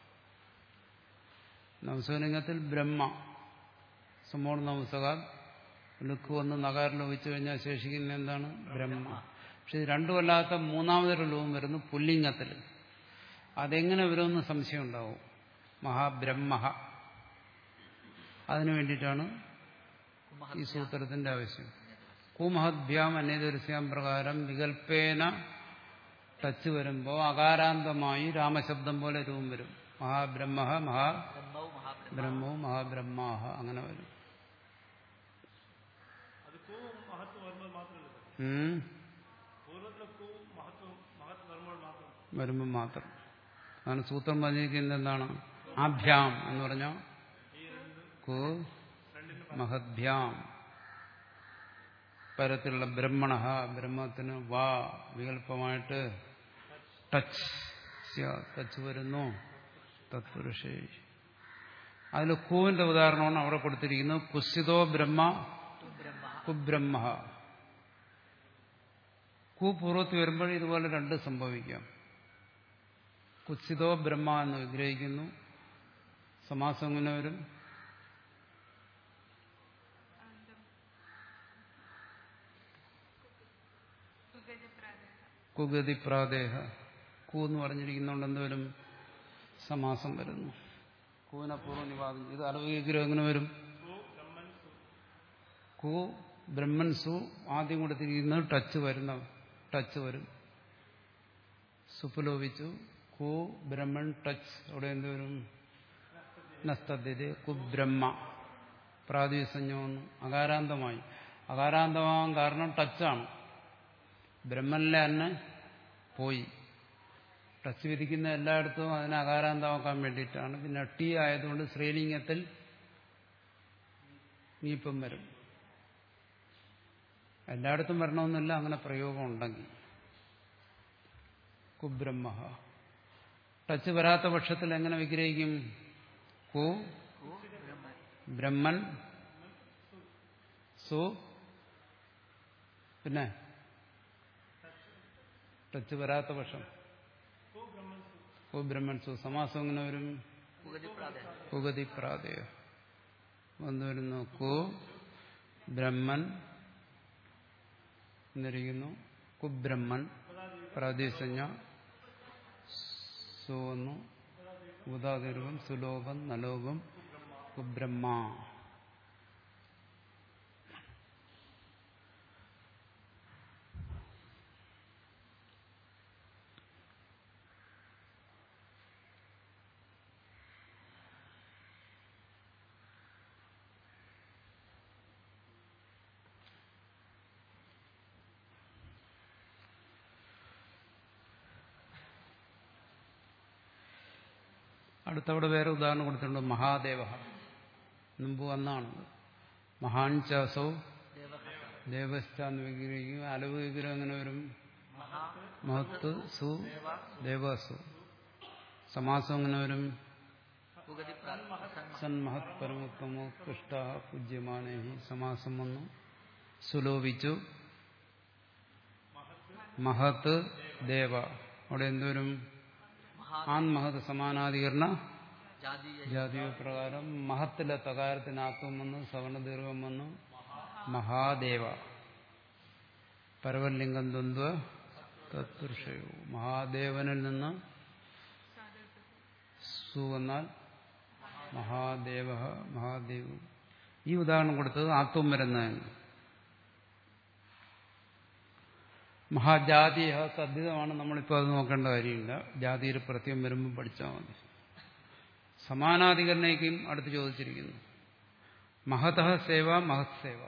Speaker 2: നംസോലിംഗത്തിൽ ബ്രഹ്മ സമോൺ നംസക ലുക്ക് വന്ന് നഗാരിൽ വെച്ച് കഴിഞ്ഞാൽ ശേഷിക്കുന്ന എന്താണ് ബ്രഹ്മ പക്ഷെ ഇത് രണ്ടുമല്ലാത്ത മൂന്നാമതൊരു ലോകം വരുന്നു പുല്ലിംഗത്തിൽ അതെങ്ങനെ വരുമെന്ന് സംശയം ഉണ്ടാവും മഹാബ്രഹ്മ അതിനു വേണ്ടിയിട്ടാണ് ഈ സൂത്രത്തിന്റെ ആവശ്യം കുമഹദ്ഭ്യാം അന്യദർശ്യാം പ്രകാരം വികൽപ്പേന ടച്ച് വരുമ്പോൾ അകാരാന്തമായി രാമശബ്ദം പോലെ രൂപം വരും മഹാബ്രഹ്മ മഹാ
Speaker 1: ബ്രഹ്മവും മഹാബ്രഹ്മ
Speaker 2: ബ്രഹ്മവും മഹാബ്രഹ്മാഹ അങ്ങനെ വരും
Speaker 4: അത് കൂ മഹത്വം വരുമ്പോൾ മാത്രമല്ല
Speaker 2: ഉം.
Speaker 4: പൂർവ്വത്തിലെ കൂ മഹത്വം മഹത് വരുമ്പോൾ മാത്രം
Speaker 2: വരുമ്പോൾ മാത്രം അതാണ് സൂത്രം പറഞ്ഞിരിക്കുന്നത് എന്താണ് ആഭ്യാം എന്ന് പറഞ്ഞാൽ കു മഹദ്ഭ്യാം പരത്തിലുള്ള ബ്രഹ്മണ ബ്രഹ്മത്തിന് വാ വികല്പമായിട്ട് ടച്ച് ടച്ച് വരുന്നു തത്പുരുഷേ അതിൽ കൂവിന്റെ ഉദാഹരണമാണ് അവിടെ കൊടുത്തിരിക്കുന്നത് കുസിതോ ബ്രഹ്മ കുബ്രഹ്മ കു പൂർവ്വത്തിൽ വരുമ്പോൾ ഇതുപോലെ രണ്ട് സംഭവിക്കാം കുത്സിതോ ബ്രഹ്മ എന്ന് വിഗ്രഹിക്കുന്നു സമാസം എങ്ങനെ വരും കുഗതി പ്രാദേഹ കു എന്ന് പറഞ്ഞിരിക്കുന്നതുകൊണ്ട് എന്തുവരും സമാസം വരുന്നു കൂവിനെ പൂർവ്വ നിവാദം ഇത് അലവിഗ്രഹം എങ്ങനെ വരും കു ബ്രഹ്മൻ സു ആദ്യം കൊടുത്തിരിക്കുന്നത് ടച്ച് വരുന്ന ടച്ച് വരും സുപ്പുലോപിച്ചു കു ബ്രഹ്മൻ ടച്ച് അവിടെ എന്തുവരും നസ്തദ്ധ്യത കുബ്രഹ്മ പ്രാതിസഞ്ജം വന്നു അകാരാന്തമായി അകാരാന്തമാകാൻ കാരണം ടച്ചാണ് ബ്രഹ്മനിലെ തന്നെ പോയി ടച്ച് വിധിക്കുന്ന എല്ലായിടത്തും അതിനെ അകാരാന്തമാക്കാൻ വേണ്ടിയിട്ടാണ് പിന്നെ ടി ആയതുകൊണ്ട് ശ്രീലിംഗത്തിൽ നീപ്പം വരും എല്ലായിടത്തും വരണമെന്നില്ല അങ്ങനെ പ്രയോഗം ഉണ്ടെങ്കിൽ കുബ്രഹ്മ ടച്ച് വരാത്ത പക്ഷത്തിൽ എങ്ങനെ വിഗ്രഹിക്കും കു ബ്രഹ്മൻ സു പിന്നെ ടച്ച് വരാത്ത പക്ഷം കു ബ്രഹ്മൻ സു സമാസം എങ്ങനെ വരും
Speaker 1: കുഗതി പ്രാദേശം
Speaker 2: കുഗതി പ്രാതയ വന്നു വരുന്നു കു ബ്രഹ്മൻ എന്നിരിക്കുന്നു കുബ്രഹ്മൻ പ്രാദേശിക സു വന്നു ഉദാതിർവം സുലോഭം നലോഭം കുബ്രഹ്മ അടുത്തവിടെ വേറെ ഉദാഹരണം കൊടുത്തിട്ടുണ്ട് മഹാദേവ മുമ്പ് വന്നാണ് മഹാൻ ചാസോ ദേവസ്ഥാന്ന് വിഗ്രഹിക്കും അലവ് വിഗ്രഹം എങ്ങനെ വരും മഹത്ത് സു ദേവസു സമാസം എങ്ങനെ വരും
Speaker 1: കുഗതി പ്രാ- സന്മ-
Speaker 2: സന്മഹത് പരമോത്തമോ കൃഷ്ട പൂജ്യമാനേഹി സമാസം വന്നു സുലോഭിച്ചു മഹത്ത് ദേവ അവിടെ എന്തോരും
Speaker 1: മഹാ
Speaker 2: ആൺമഹത് സമാനാധികരണ
Speaker 1: ജാതീയ
Speaker 2: ജാതീയ പ്രകാരം മഹത്തിലെ തകാരത്തിന് ആത്മം വന്നു സവർണദീർഘം വന്നു മഹാദേവ പരവലിംഗം ദ്വന്ദ്വ തത്പുരുഷയോ മഹാദേവനിൽ നിന്ന് സു വന്നാൽ മഹാദേവ മഹാദേവ് ഈ ഉദാഹരണം കൊടുത്തത് ആത്വം വരുന്നതാണ് മഹാജാതീയ തദ്ധിതമാണ് നമ്മളിപ്പോൾ അത് നോക്കേണ്ട കാര്യമില്ല ജാതിയിൽ പ്രത്യേകം വരുമ്പോൾ പഠിച്ചാൽ മതി സമാനാധികരണയ്ക്കും അടുത്ത് ചോദിച്ചിരിക്കുന്നു മഹത സേവ മഹത് സേവ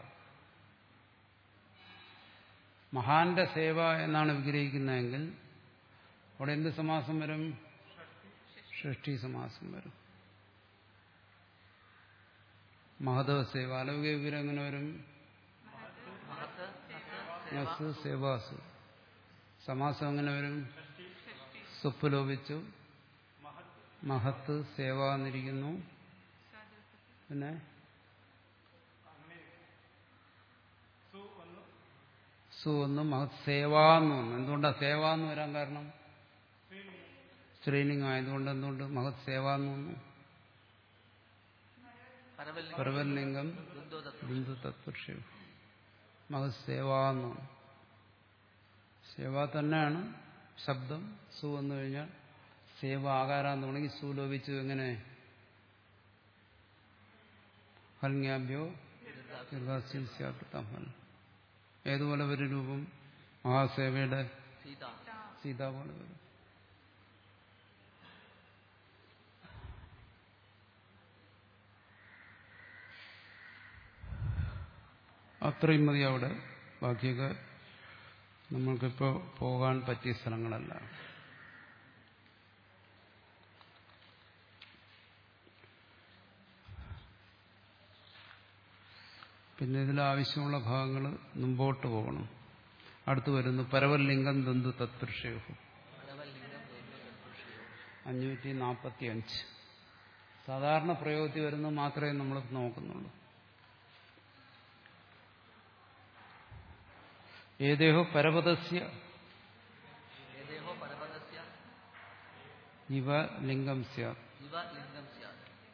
Speaker 2: മഹാന്റെ സേവ എന്നാണ് വിഗ്രഹിക്കുന്നതെങ്കിൽ അവിടെ എന്ത് സമാസം വരും ഷഷ്ടി സമാസം വരും മഹതവ സേവ അലൗകിക വിഗ്രഹം എങ്ങനെ വരും
Speaker 1: മഹത്ത്
Speaker 2: നസ് സേവാസു സമാസം എങ്ങനെ വരും സുപ്പുലോപിച്ചു മഹത്ത് സേവ എന്നിരിക്കുന്നു പിന്നെ സു ഒന്ന് മഹത് സേവ എന്ന് വന്നു എന്തുകൊണ്ടാ സേവ എന്ന് വരാൻ കാരണം സ്ത്രീലിംഗം ആയതുകൊണ്ട് എന്തുകൊണ്ട് മഹത് സേവ എന്ന് വന്നു
Speaker 1: പരവലിംഗം
Speaker 2: പർവലിംഗം
Speaker 1: ദ്വന്ദ്വതത്വം
Speaker 2: ബിന്ദു തത്പുരുഷം മഹത് സേവ എന്ന് വന്നു സേവ തന്നെയാണ് ശബ്ദം സു വന്നു കഴിഞ്ഞാൽ സേവ ആകാരാന്ന് തുടങ്ങി സു ലോപിച്ചു എങ്ങനെ ഹൽങ്യാഭ്യോ ദീർഘാസ്യാകൃതം ഏതുപോലെ ഒരു രൂപം മഹാസേവയുടെ
Speaker 1: സീത
Speaker 2: സീത പോലെ വരും അത്രയും മതി അവിടെ ബാക്കിയൊക്കെ നമ്മൾക്കിപ്പോൾ പോകാൻ പറ്റിയ സ്ഥലങ്ങളല്ല പിന്നെ ഇതിൽ ആവശ്യമുള്ള ഭാഗങ്ങൾ മുമ്പോട്ട് പോകണം അടുത്ത് വരുന്നു പരവലിംഗം ദന്തു തത്പുരുഷയോഹു
Speaker 1: പരവലിംഗം ദ്വന്ദ്വ തത്പുരുഷയോ
Speaker 2: അഞ്ഞൂറ്റി നാൽപ്പത്തി അഞ്ച് സാധാരണ പ്രയോഗത്തിൽ വരുന്നത് മാത്രമേ നമ്മൾ നോക്കുന്നുള്ളൂ ഏതേഹോ പരപദസ്യ
Speaker 1: ഏതേഹോ പരപദസ്യ
Speaker 2: ഇവ ലിംഗം സ്യാത്
Speaker 1: ഇവ ലിംഗം സ്യാത്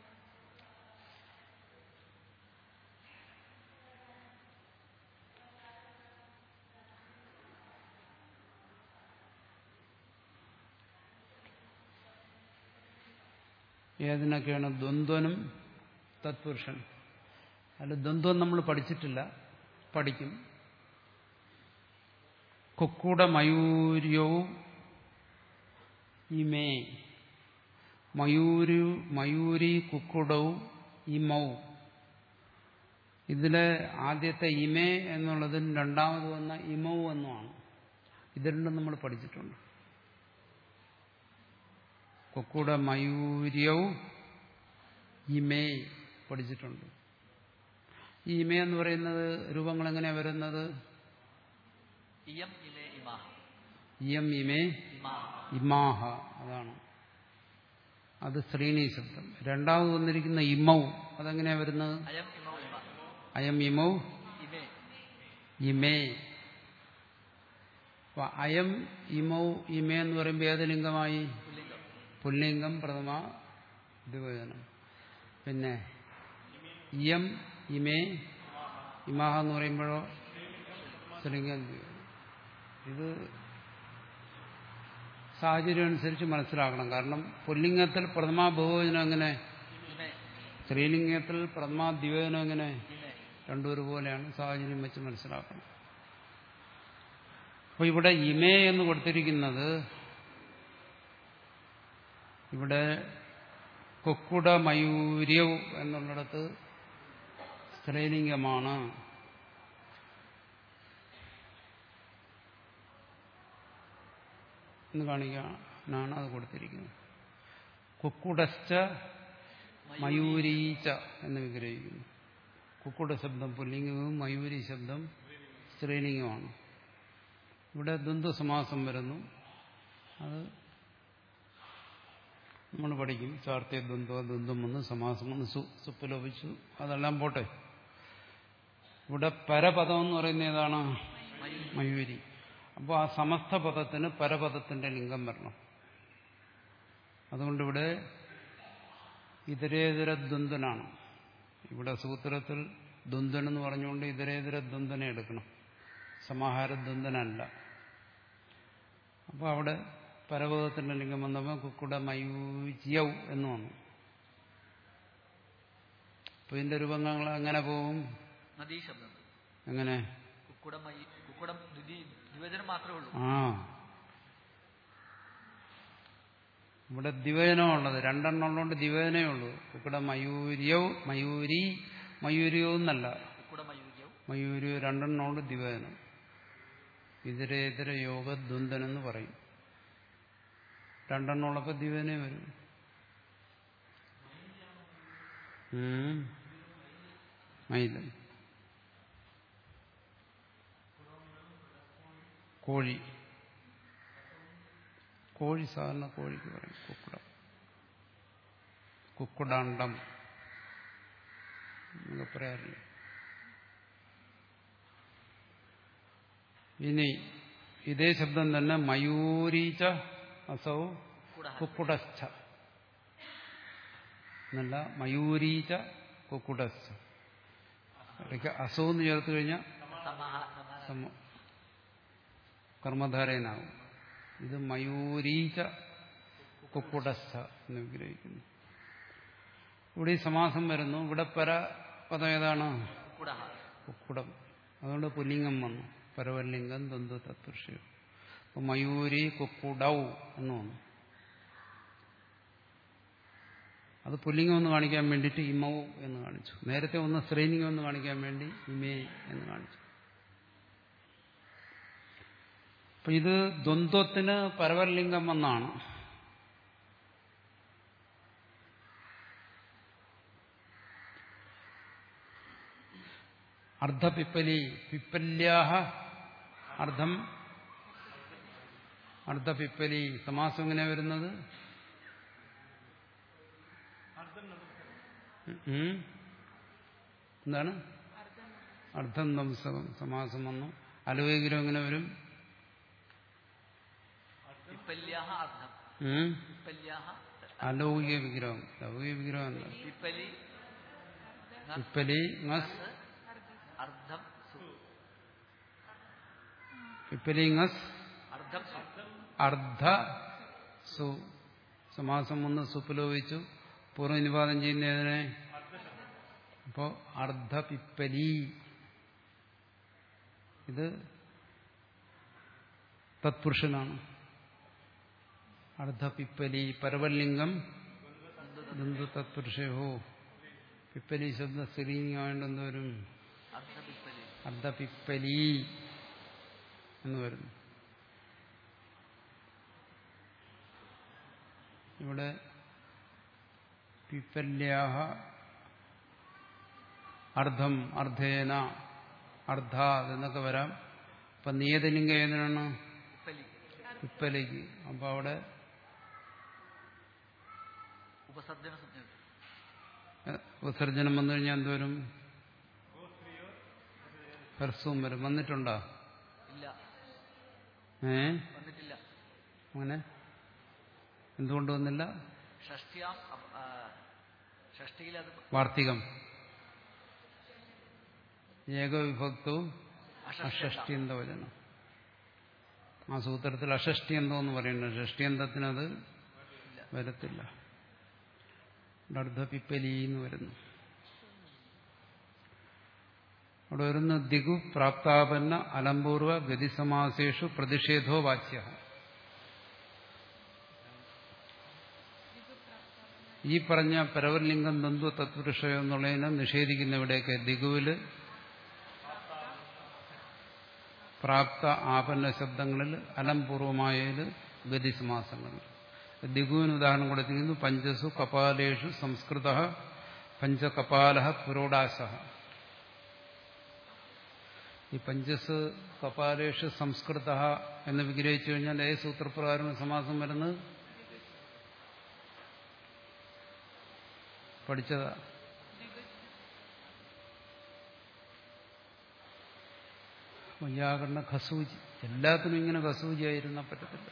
Speaker 2: ഏതിനൊക്കെയാണ് ദ്വന്ദ്വനും തത്പുരുഷൻ അതിൽ ദ്വന്ദ്വം നമ്മൾ പഠിച്ചിട്ടില്ല പഠിക്കും കുക്കുട മയൂര്യവും ഇമേ മയൂരി മയൂരി കുക്കുടവും ഇമൗ ഇതിലെ ആദ്യത്തെ ഇമേ എന്നുള്ളതിൽ രണ്ടാമത് വന്ന ഇമൗ എന്നുമാണ് ഇത് രണ്ടും നമ്മൾ പഠിച്ചിട്ടുണ്ട് കൊക്കുട മയൂര്യവും ഇമേ പഠിച്ചിട്ടുണ്ട് ഈ ഇമേ എന്ന് പറയുന്നത് രൂപങ്ങൾ എങ്ങനെയാണ് വരുന്നത്
Speaker 1: ഇയം ഇമേ ഇമാഹ
Speaker 2: ഇയം ഇമേ
Speaker 1: ഇമാഹ
Speaker 2: ഇമാഹ അതാണ് അത് ശ്രീണി ശബ്ദം രണ്ടാമത് വന്നിരിക്കുന്ന ഇമൗ അതെങ്ങനെയാ വരുന്നത്
Speaker 1: അയം ഇമോ ഇമ
Speaker 2: അയം ഇമൗ
Speaker 1: ഇമേ
Speaker 2: ഇമേ അപ്പൊ അയം ഇമൗ ഇമേ എന്ന് പറയുമ്പോൾ ഏത് ലിംഗമായി
Speaker 1: പുല്ലിംഗം
Speaker 2: പുല്ലിംഗം പ്രഥമ ദ്വിവചനം പിന്നെ ഇയം ഇമേ ഇമാഹ എന്ന് പറയുമ്പോഴോ സ്ത്രീലിംഗം ഇത് സാഹചര്യം അനുസരിച്ച് മനസ്സിലാക്കണം കാരണം പുല്ലിംഗത്തിൽ പ്രഥമാ ബഹുവചനം എങ്ങനെ
Speaker 1: ഇമേ
Speaker 2: സ്ത്രീലിംഗത്തിൽ പ്രഥമാ ദ്വിവചനം എങ്ങനെ
Speaker 1: ഇമേ
Speaker 2: രണ്ടും ഒരുപോലെയാണ് സാഹചര്യം വെച്ച് മനസ്സിലാക്കണം അപ്പോൾ ഇവിടെ ഇമേ എന്ന് കൊടുത്തിരിക്കുന്നത് ഇവിടെ കൊക്കുട മയൂര്യവ് എന്നുള്ളിടത്ത് സ്ത്രീലിംഗമാണ് എന്ന് കാണിക്കാനാണ് അത് കൊടുത്തിരിക്കുന്നത് കുക്കുടശ്ച മയൂരീച്ച എന്ന് വിഗ്രഹിക്കുന്നു കുക്കുട ശബ്ദം പുല്ലിംഗവും മയൂരി ശബ്ദം സ്ത്രീലിംഗമാണ് ഇവിടെ ദ്വന്ദ്വ സമാസം വരുന്നു അത് നമ്മൾ പഠിക്കും ചാർത്തിയ ദ്വന്ദ്വ ദ്വന്ദ്വം വന്ന് സമാസം വന്ന് സു സുപ്പലോപിച്ചു അതെല്ലാം പോട്ടെ ഇവിടെ പരപദം എന്ന് പറയുന്ന ഏതാണ് മയൂരി അപ്പോൾ ആ സമസ്ത പദത്തിന് പരപദത്തിന്റെ ലിംഗം വരണം അതുകൊണ്ടിവിടെ ഇതരേതര ദ്വന്ദ്വനാണ് ഇവിടെ സൂത്രത്തിൽ ദ്വന്ദ്വൻ എന്ന് പറഞ്ഞുകൊണ്ട് ഇതരേതര ദ്വന്ദ്വനെ എടുക്കണം സമാഹാര ദ്വന്ദ്വനല്ല അപ്പോൾ അവിടെ പരപദത്തിന്റെ ലിംഗം വന്നപ്പോൾ കുക്കുട മയൂജ്യൗ എന്ന് വന്നു അപ്പോൾ ഇതിന്റെ രൂപങ്ങൾ എങ്ങനെ പോകും
Speaker 1: നദീ ശബ്ദം
Speaker 2: എങ്ങനെ
Speaker 1: കുക്കുടം മയി- കുക്കുടം ദ്വിതി ദ്വിവചനം മാത്രമേ ഉള്ളൂ
Speaker 2: ആ ഇവിടെ ദ്വിവചനമുള്ളത് രണ്ടെണ്ണം ഉള്ളതുകൊണ്ട് ദ്വിവചനേ ഉള്ളൂ ഇവിടെ മയൂര്യോ മയൂരി മയൂരിയോ എന്നല്ല
Speaker 1: കുക്കുടം മയൂര്യവും
Speaker 2: മയൂരിയോ രണ്ടെണ്ണം കൊണ്ട് ദ്വിവചനം ഇതരേതര യോഗ ദ്വന്ദ്വനെന്ന് പറയും രണ്ടെണ്ണം ഉള്ളപ്പോൾ ദ്വിവചനേ വരും ഉം. മയിലൻ കോഴി കോഴി സാധാരണ കോഴിക്ക് പറയും കുക്കുടം കുക്കുടാണ്ടം എന്നൊക്കെ പറയാറില്ല ഇനി ഇതേ ശബ്ദം തന്നെ മയൂരീച്ച അസൗ
Speaker 1: കുക്കുട
Speaker 2: കുക്കുടസ്ഥ എന്നല്ല മയൂരീച്ച കുക്കുടസ്ഥ ഇടയ്ക്ക് അസൗ എന്ന് ചേർത്ത് കഴിഞ്ഞാൽ
Speaker 1: സമാഹ സമാന
Speaker 2: സമ കർമ്മധാരയനാകും ഇത് മയൂരീച്ച കുക്കുടസ്ഥ എന്ന് വിഗ്രഹിക്കുന്നു ഇവിടെ ഈ സമാസം വരുന്നു ഇവിടെ പര പദം ഏതാണ്
Speaker 1: കുക്കുട
Speaker 2: കുക്കുടം അതുകൊണ്ട് പുല്ലിംഗം വന്നു പരവല്ലിംഗം ദ്വന്ദ്വ തത്പുരുഷം അപ്പൊ മയൂരി കുക്കുടൗ എന്ന് വന്നു അത് പുല്ലിംഗം എന്ന് കാണിക്കാൻ വേണ്ടിയിട്ട് ഇമൗ എന്ന് കാണിച്ചു നേരത്തെ ഒന്ന് സ്ത്രീലിംഗം എന്ന് കാണിക്കാൻ വേണ്ടി ഇമേ എന്ന് കാണിച്ചു അപ്പൊ ഇത് ദ്വന്ദ്വത്തിന് പരവല്ലിംഗം വന്നാണ് അർദ്ധപിപ്പലി പിപ്പല്യാഹ അർദ്ധം അർദ്ധപിപ്പലി സമാസം എങ്ങനെ വരുന്നത് ഉം. എന്താണ് അർദ്ധം നംസകം സമാസം വന്നു അലോകിരം എങ്ങനെ വരും
Speaker 1: പിപ്പല്യാഹ അർദ്ധം
Speaker 2: ഉം.
Speaker 1: പിപ്പല്യാഹ
Speaker 2: അലൗകിക വിഗ്രഹം ലൗകിക വിഗ്രഹം എന്താ
Speaker 1: പിപ്പലി
Speaker 2: പിപ്പലി ngസ്
Speaker 1: അർദ്ധം സു
Speaker 2: പിപ്പലി ngസ്
Speaker 1: അർദ്ധം സു
Speaker 2: അർദ്ധ സു സമാസം ഒന്ന് സുപ്പലോപിച്ചു പൂർവ്വനിപാതം ചെയ്യുന്നതിനെ അപ്പോ അർദ്ധ പിപ്പലി ഇത് തത്പുരുഷനാണ് അർദ്ധ പിപ്പലി പരവല്ലിംഗം ബന്ധു തത്പുരുഷയോ പിപ്പലി ശബ്ദ സ്ത്രീലിംഗമായിട്ട് എന്ത് വരും
Speaker 1: അർദ്ധ പിപ്പലി
Speaker 2: അർദ്ധ പിപ്പലി എന്ന് വരുന്നു ഇവിടെ പിപ്പല്യാഹ അർദ്ധം അർദ്ധേന അർദ്ധാത് എന്നൊക്കെ വരാം അപ്പൊ നിയതലിംഗം ഏതിനാണ്
Speaker 1: പിപ്പലി
Speaker 2: പിപ്പലിക്ക് അപ്പൊ അവിടെ
Speaker 1: ഉപസർജന സംജ്ഞ
Speaker 2: എ, വിസർജനം വന്നു കഴിഞ്ഞാൽ എന്തുവരും ഹർസവും വരും വന്നിട്ടുണ്ടോ
Speaker 1: ഇല്ല
Speaker 2: ഏ
Speaker 1: വന്നിട്ടില്ല
Speaker 2: അങ്ങനെ എന്തുകൊണ്ട് വന്നില്ല
Speaker 1: ഷഷ്ട്യാം അപ- ആ, ഷഷ്ടിയിൽ അത്
Speaker 2: വാർത്തികം ഏകവിഭക്തവും
Speaker 1: അഷഷ്ടി
Speaker 2: അഷഷ്ടിയന്ത വചനം ആ സൂത്രത്തിൽ അഷഷ്ടിയന്തം എന്ന് പറയുന്നത് ഷഷ്ടിയന്തത്തിനത് വരത്തില്ല ഇവിടെ അർദ്ധ പിപ്പലി എന്ന് വരുന്നു അവിടെ വരുന്ന ദിഗു പ്രാപ്താപന്ന അലംപൂർവ ഗതിസമാസേഷു പ്രതിഷേധോ വാച്യ ഈ പറഞ്ഞ പരവർലിംഗം ദ്വന്ദ്വ തത്പുരുഷയോ എന്നുള്ളതിനെ നിഷേധിക്കുന്ന ഇവിടെയൊക്കെ ദിഗുവില് പ്രാപ്ത ആപന്ന ശബ്ദങ്ങളിൽ അലംപൂർവമായതിൽ ഗതിസമാസങ്ങളിൽ ദിഗുവിന് ഉദാഹരണം കൊടുത്തിരിക്കുന്നു പഞ്ചസു കപാലേഷു സംസ്കൃത പഞ്ചകപാല പുരോടാശ ഈ പഞ്ചസ് കപാലേഷു സംസ്കൃത എന്ന് വിഗ്രഹിച്ചു കഴിഞ്ഞാൽ ഏത് സൂത്രപ്രകാരം സമാസം വരുന്നത് പഠിച്ചതാ വയ്യാകരണ ഖസൂജി എല്ലാത്തിനും ഇങ്ങനെ ഖസൂജിയായിരുന്ന പറ്റത്തില്ല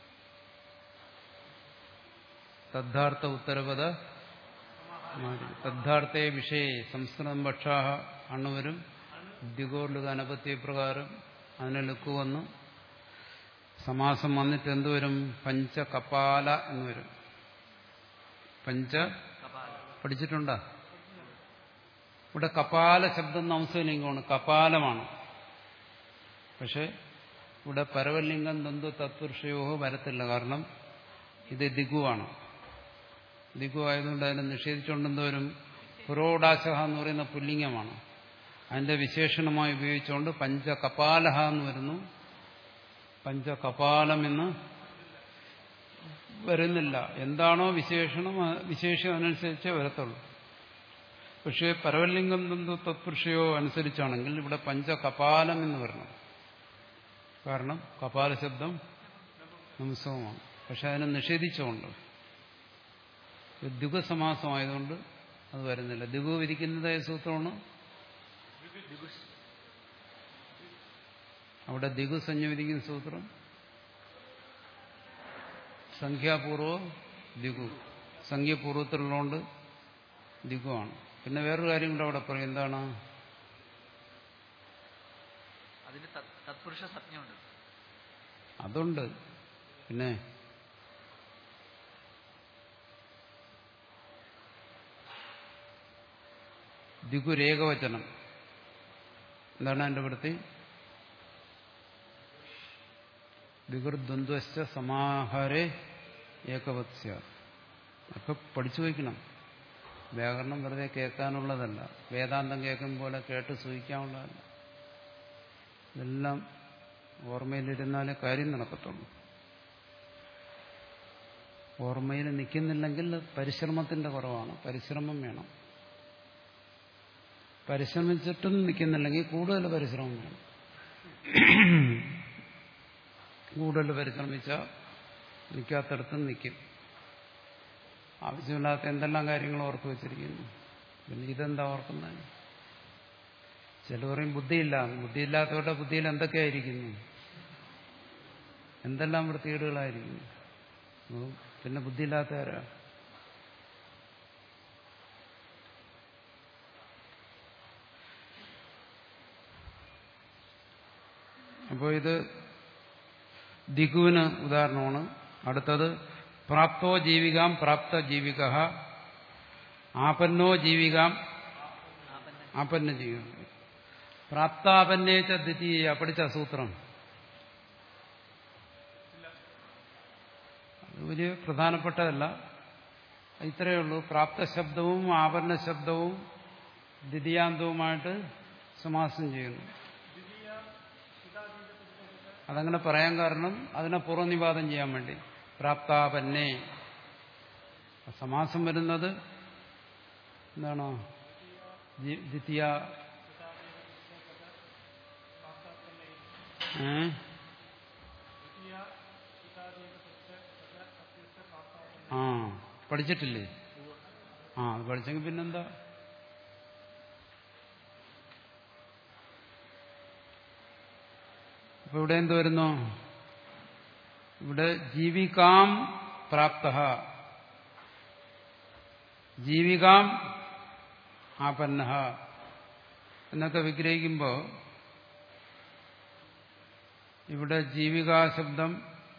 Speaker 2: തദ്ധാർത്ഥ ഉത്തരപദ തദ്ധാർത്ഥേ വിഷയെ സംസ്കൃതം ഭക്ഷാഹ അണുവരും ഉദ്യോഗോർലു അനപത്യ പ്രകാരം അതിനെ ലുക്ക് വന്നു സമാസം വന്നിട്ട് എന്തുവരും പഞ്ചകപാല എന്ന് വരും പഞ്ച
Speaker 1: കപാല
Speaker 2: പഠിച്ചിട്ടുണ്ടോ ഇവിടെ കപാല ശബ്ദം നംസലിംഗമാണ് കപാലമാണ് പക്ഷെ ഇവിടെ പരവലിംഗം തന്തു തത്പുരുഷയോ വരത്തില്ല കാരണം ഇത് ദിഗുവാണ് ദിഗു ആയതുകൊണ്ട് അതിനെ നിഷേധിച്ചുകൊണ്ടെന്തോരും പുരോടാശഹ എന്ന് പറയുന്ന പുല്ലിംഗമാണ് അതിന്റെ വിശേഷണമായി ഉപയോഗിച്ചുകൊണ്ട് പഞ്ചകപാലഹ എന്ന് വരുന്നു പഞ്ചകപാലം എന്ന് വരുന്നില്ല എന്താണോ വിശേഷണം ആ വിശേഷം അനുസരിച്ചേ വരത്തുള്ളൂ പക്ഷേ പരവലിംഗം തന്തു തത്പുരുഷയോ അനുസരിച്ചാണെങ്കിൽ ഇവിടെ പഞ്ചകപാലം എന്ന് വരണം കാരണം കപാല ശബ്ദം നംസവുമാണ് പക്ഷെ അതിനെ നിഷേധിച്ചുകൊണ്ട് ദ്യുഗസമാസമായതുകൊണ്ട് അത് വരുന്നില്ല ദ്യുഗ വിരിക്കുന്നത് ഏത് സൂത്രമാണ് അവിടെ ദിഗു സഞ്ജ വിധിക്കുന്ന സൂത്രം സംഖ്യാപൂർവ ദിഗു സംഖ്യപൂർവത്തിലുള്ളതുകൊണ്ട് ദിഗുവാണ് പിന്നെ വേറൊരു കാര്യം കൂടെ അവിടെ പറയും എന്താണ്
Speaker 1: അതിന് തത്- തത്പുരുഷ സജ്ഞയുണ്ട്
Speaker 2: അതുണ്ട് പിന്നെ ദിഗുരേകവചനം എന്താണ് എന്റെ വൃത്തി ദിഗുർദ്വന്ദ്വശ്ച സമാഹാരേ ഏകവത്സ്യ ഒക്കെ പഠിച്ചു വയ്ക്കണം വ്യാകരണം വെറുതെ കേൾക്കാനുള്ളതല്ല വേദാന്തം കേൾക്കും പോലെ കേട്ട് സൂഹിക്കാനുള്ളതല്ല ഇതെല്ലാം ഓർമ്മയിലിരുന്നാലേ കാര്യം നടക്കത്തുള്ളൂ ഓർമ്മയിൽ നിൽക്കുന്നില്ലെങ്കിൽ പരിശ്രമത്തിന്റെ കുറവാണ് പരിശ്രമം വേണം പരിശ്രമിച്ചിട്ടും നിൽക്കുന്നില്ലെങ്കിൽ കൂടുതൽ പരിശ്രമം വേണം കൂടുതൽ പരിശ്രമിച്ചാൽ നിൽക്കാത്തടത്തും നിൽക്കും ആവശ്യമില്ലാത്ത എന്തെല്ലാം കാര്യങ്ങൾ ഓർത്തു വെച്ചിരിക്കുന്നു പിന്നെ ഇതെന്താ ഓർക്കുന്നത് ചില പറയും ബുദ്ധിയില്ല ബുദ്ധിയില്ലാത്തവരുടെ ബുദ്ധിയിൽ എന്തൊക്കെയായിരിക്കുന്നു എന്തെല്ലാം വൃത്തികേടുകളായിരിക്കുന്നു ഉം. പിന്നെ ബുദ്ധിയില്ലാത്തവരാ അപ്പോൾ ഇത് ദിഗുവിന് ഉദാഹരണമാണ് അടുത്തത് പ്രാപ്തോ ജീവികാം പ്രാപ്ത ജീവിക ആപന്നോ ജീവികാം ആപന്ന ജീവിക പ്രാപ്താപന്നേച്ച ദ്വിതീയ പഠിച്ച സൂത്രം അത് വലിയ പ്രധാനപ്പെട്ടതല്ല ഇത്രയേ ഉള്ളൂ പ്രാപ്ത ശബ്ദവും ആപന്ന ശബ്ദവും ദ്വിതീയാന്തവുമായിട്ട് സമാസം ചെയ്യുന്നു അതങ്ങനെ പറയാൻ കാരണം അതിനെ പൂർവ്വനിവാദം ചെയ്യാൻ വേണ്ടി പ്രാപ്താപന്നെ സമാസം വരുന്നത് എന്താണോ ജി- ദ്വിതീയ ഏ? ആ പഠിച്ചിട്ടില്ലേ ആ അത് പഠിച്ചെങ്കിൽ പിന്നെന്താ അപ്പൊ ഇവിടെ എന്ത് വരുന്നു ഇവിടെ ജീവികാം പ്രാപ്ത ജീവികാം ആപന്ന എന്നൊക്കെ വിഗ്രഹിക്കുമ്പോൾ ഇവിടെ ജീവികാ ശബ്ദം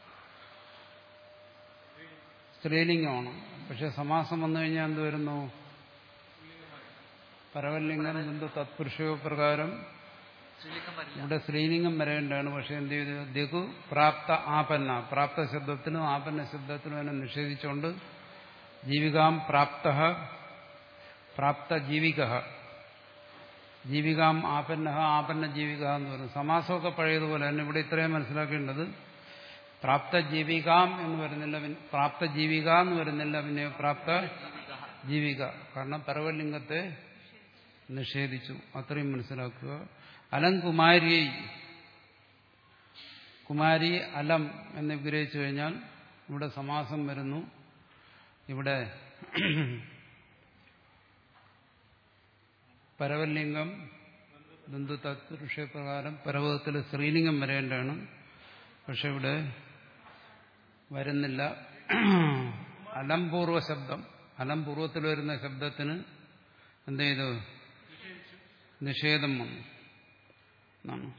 Speaker 2: സ്ത്രീലിംഗമാണ് പക്ഷെ സമാസം വന്നു കഴിഞ്ഞാൽ എന്ത് വരുന്നു പരവലിംഗം എന്ത് തത്പുരുഷയോ പ്രകാരം
Speaker 1: ശ്രീലിംഗം വരില്ല
Speaker 2: ഇവിടെ സ്ത്രീലിംഗം വരേണ്ടതാണ് പക്ഷെ എന്ത് ചെയ്തു ദഗു പ്രാപ്ത ആപന്ന പ്രാപ്ത ശബ്ദത്തിനും ആപന്ന ശബ്ദത്തിനും അതിനെ നിഷേധിച്ചുകൊണ്ട് ജീവികാം പ്രാപ്ത പ്രാപ്ത ജീവിക ജീവികാം ആപന്ന ആപന്ന ജീവിക എന്ന് പറയുന്നത് സമാസമൊക്കെ പഴയതുപോലെ തന്നെ ഇവിടെ ഇത്രയും മനസ്സിലാക്കേണ്ടത് പ്രാപ്ത ജീവികാം എന്ന് വരുന്നില്ല പിന്നെ പ്രാപ്ത ജീവിക എന്ന് വരുന്നില്ല പിന്നെ പ്രാപ്ത ജീവിക കാരണം പരവലിംഗത്തെ നിഷേധിച്ചു അത്രയും മനസ്സിലാക്കുക അലം കുമാരി കുമാരി അലം എന്ന് വിഗ്രഹിച്ചു കഴിഞ്ഞാൽ ഇവിടെ സമാസം വരുന്നു ഇവിടെ പരവലിംഗം ബന്ധു തത്പുരുഷപ്രകാരം പരവത്തിൽ സ്ത്രീലിംഗം വരേണ്ടതാണ് പക്ഷെ ഇവിടെ വരുന്നില്ല അലംപൂർവ ശബ്ദം അലംപൂർവത്തിൽ വരുന്ന ശബ്ദത്തിന് എന്ത് ചെയ്തു നിഷേധം വന്നു എന്നാണ്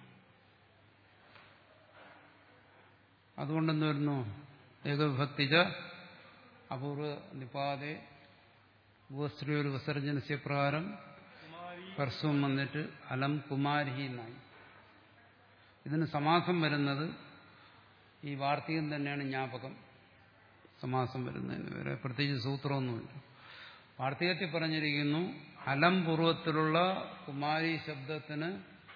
Speaker 2: അതുകൊണ്ടെന്ന് വരുന്നു ഏകവിഭക്തിജ അപൂർവ നിപാതെ ഭൂസ്ത്രീ ഒരു വിസർജനസ്യ പ്രകാരം ഹർസ്വം വന്നിട്ട് അലം കുമാരി എന്നായി ഇതിന് സമാസം വരുന്നത് ഈ വാർത്തകം തന്നെയാണ് ജ്ഞാപകം സമാസം വരുന്നതിന് വേറെ പ്രത്യേകിച്ച് സൂത്രമൊന്നുമില്ല വാർത്തകത്തിൽ പറഞ്ഞിരിക്കുന്നു അലം പൂർവത്തിലുള്ള കുമാരി ശബ്ദത്തിന്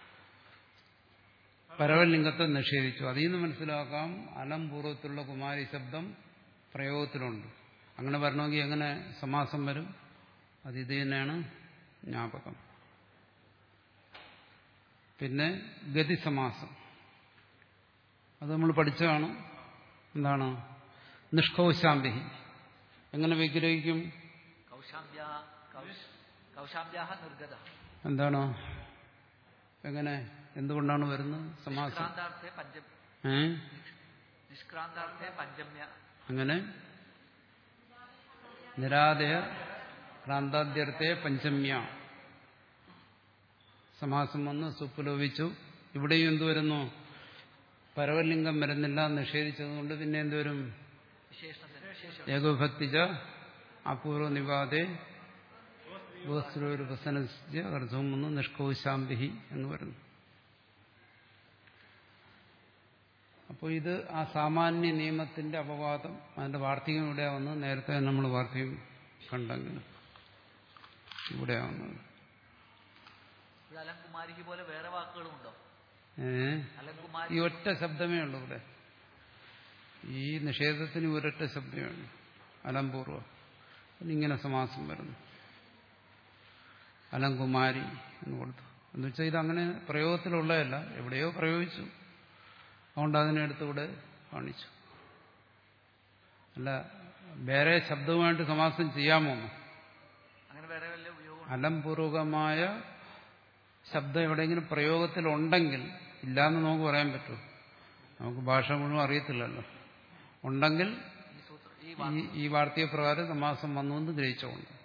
Speaker 2: പരവലിംഗത്തെ നിഷേധിച്ചു അതിൽ നിന്ന് മനസ്സിലാക്കാം അലം പൂർവത്തിലുള്ള കുമാരി ശബ്ദം പ്രയോഗത്തിലുണ്ട് അങ്ങനെ വരണമെങ്കിൽ എങ്ങനെ സമാസം വരും അത് ഇത് തന്നെയാണ് ജ്ഞാപകം പിന്നെ ഗതിസമാസം അത് നമ്മൾ പഠിച്ചതാണ് എന്താണ് നിഷ്കൗശാംബി എങ്ങനെ വിഗ്രഹിക്കും
Speaker 1: കൗശാംബ്യാ കൗശ- കൗശാംബ്യാഹ നിർഗത
Speaker 2: എന്താണ് എങ്ങനെ എന്തുകൊണ്ടാണ് വരുന്നത് സമാസം
Speaker 1: നിഷ്ക്രാന്താർത്ഥേ പഞ്ചം
Speaker 2: ഏ
Speaker 1: നിഷ്ക്രാന്താർത്ഥേ പഞ്ചമ്യ
Speaker 2: അങ്ങനെ നിരാദയ ക്രാന്താദ്യർത്ഥത്തെ പഞ്ചമ്യ സമാസം വന്ന് സുപ്പുലോപിച്ചു ഇവിടെയും എന്തു വരുന്നു പരവലിംഗം വരുന്നില്ല നിഷേധിച്ചതുകൊണ്ട് പിന്നെ എന്തുവരും
Speaker 1: വിശേഷണത്തിന് വിശേഷം
Speaker 2: ഏകോഭക്തിച്ച അപൂർവ നിവാദേ ഗോസ്ത്രോരുപസനസ്യ അർത്ഥവും വന്നു നിഷ്കൗശാംബി എന്ന് പറയുന്നു അപ്പോൾ ഇത് ആ സാമാന്യ നിയമത്തിന്റെ അപവാദം അതിന്റെ വാർത്തകം ഇവിടെ വന്ന് നേരത്തെ നമ്മൾ വാർത്തകം കണ്ടെങ്കിൽ ഇവിടെ വന്നത്
Speaker 1: ഇത് അലംകുമാരിക്ക് പോലെ വേറെ വാക്കുകളും ഉണ്ടോ
Speaker 2: ഏഹ്
Speaker 1: അലംകുമാരി
Speaker 2: ഈ ഒറ്റ ശബ്ദമേ ഉള്ളൂ ഇവിടെ ഈ നിഷേധത്തിന് ഒരൊറ്റ ശബ്ദമേ ഉള്ളൂ അലംപൂർവ ഇങ്ങനെ സമാസം വരുന്നു അലംകുമാരി എന്ന് കൊടുത്തു എന്ന് വെച്ചാൽ ഇതങ്ങനെ പ്രയോഗത്തിലുള്ളതല്ല എവിടെയോ പ്രയോഗിച്ചു അതുകൊണ്ട് അതിനെടുത്തിവിടെ കാണിച്ചു അല്ല വേറെ ശബ്ദവുമായിട്ട് സമാസം ചെയ്യാമോ
Speaker 1: അങ്ങനെ വേറെ വല്ല ഉപയോഗം
Speaker 2: അലംപൂർവകമായ ശബ്ദം എവിടെയെങ്കിലും പ്രയോഗത്തിലുണ്ടെങ്കിൽ ഇല്ലാന്ന് നമുക്ക് പറയാൻ പറ്റുമോ നമുക്ക് ഭാഷ മുഴുവൻ അറിയത്തില്ലല്ലോ ഉണ്ടെങ്കിൽ
Speaker 1: ഈ സൂത്രം ഈ
Speaker 2: ഈ ഈ വാർത്തീയ പ്രകാരം സമാസം വന്നു എന്ന് ഗ്രഹിച്ചുകൊണ്ട്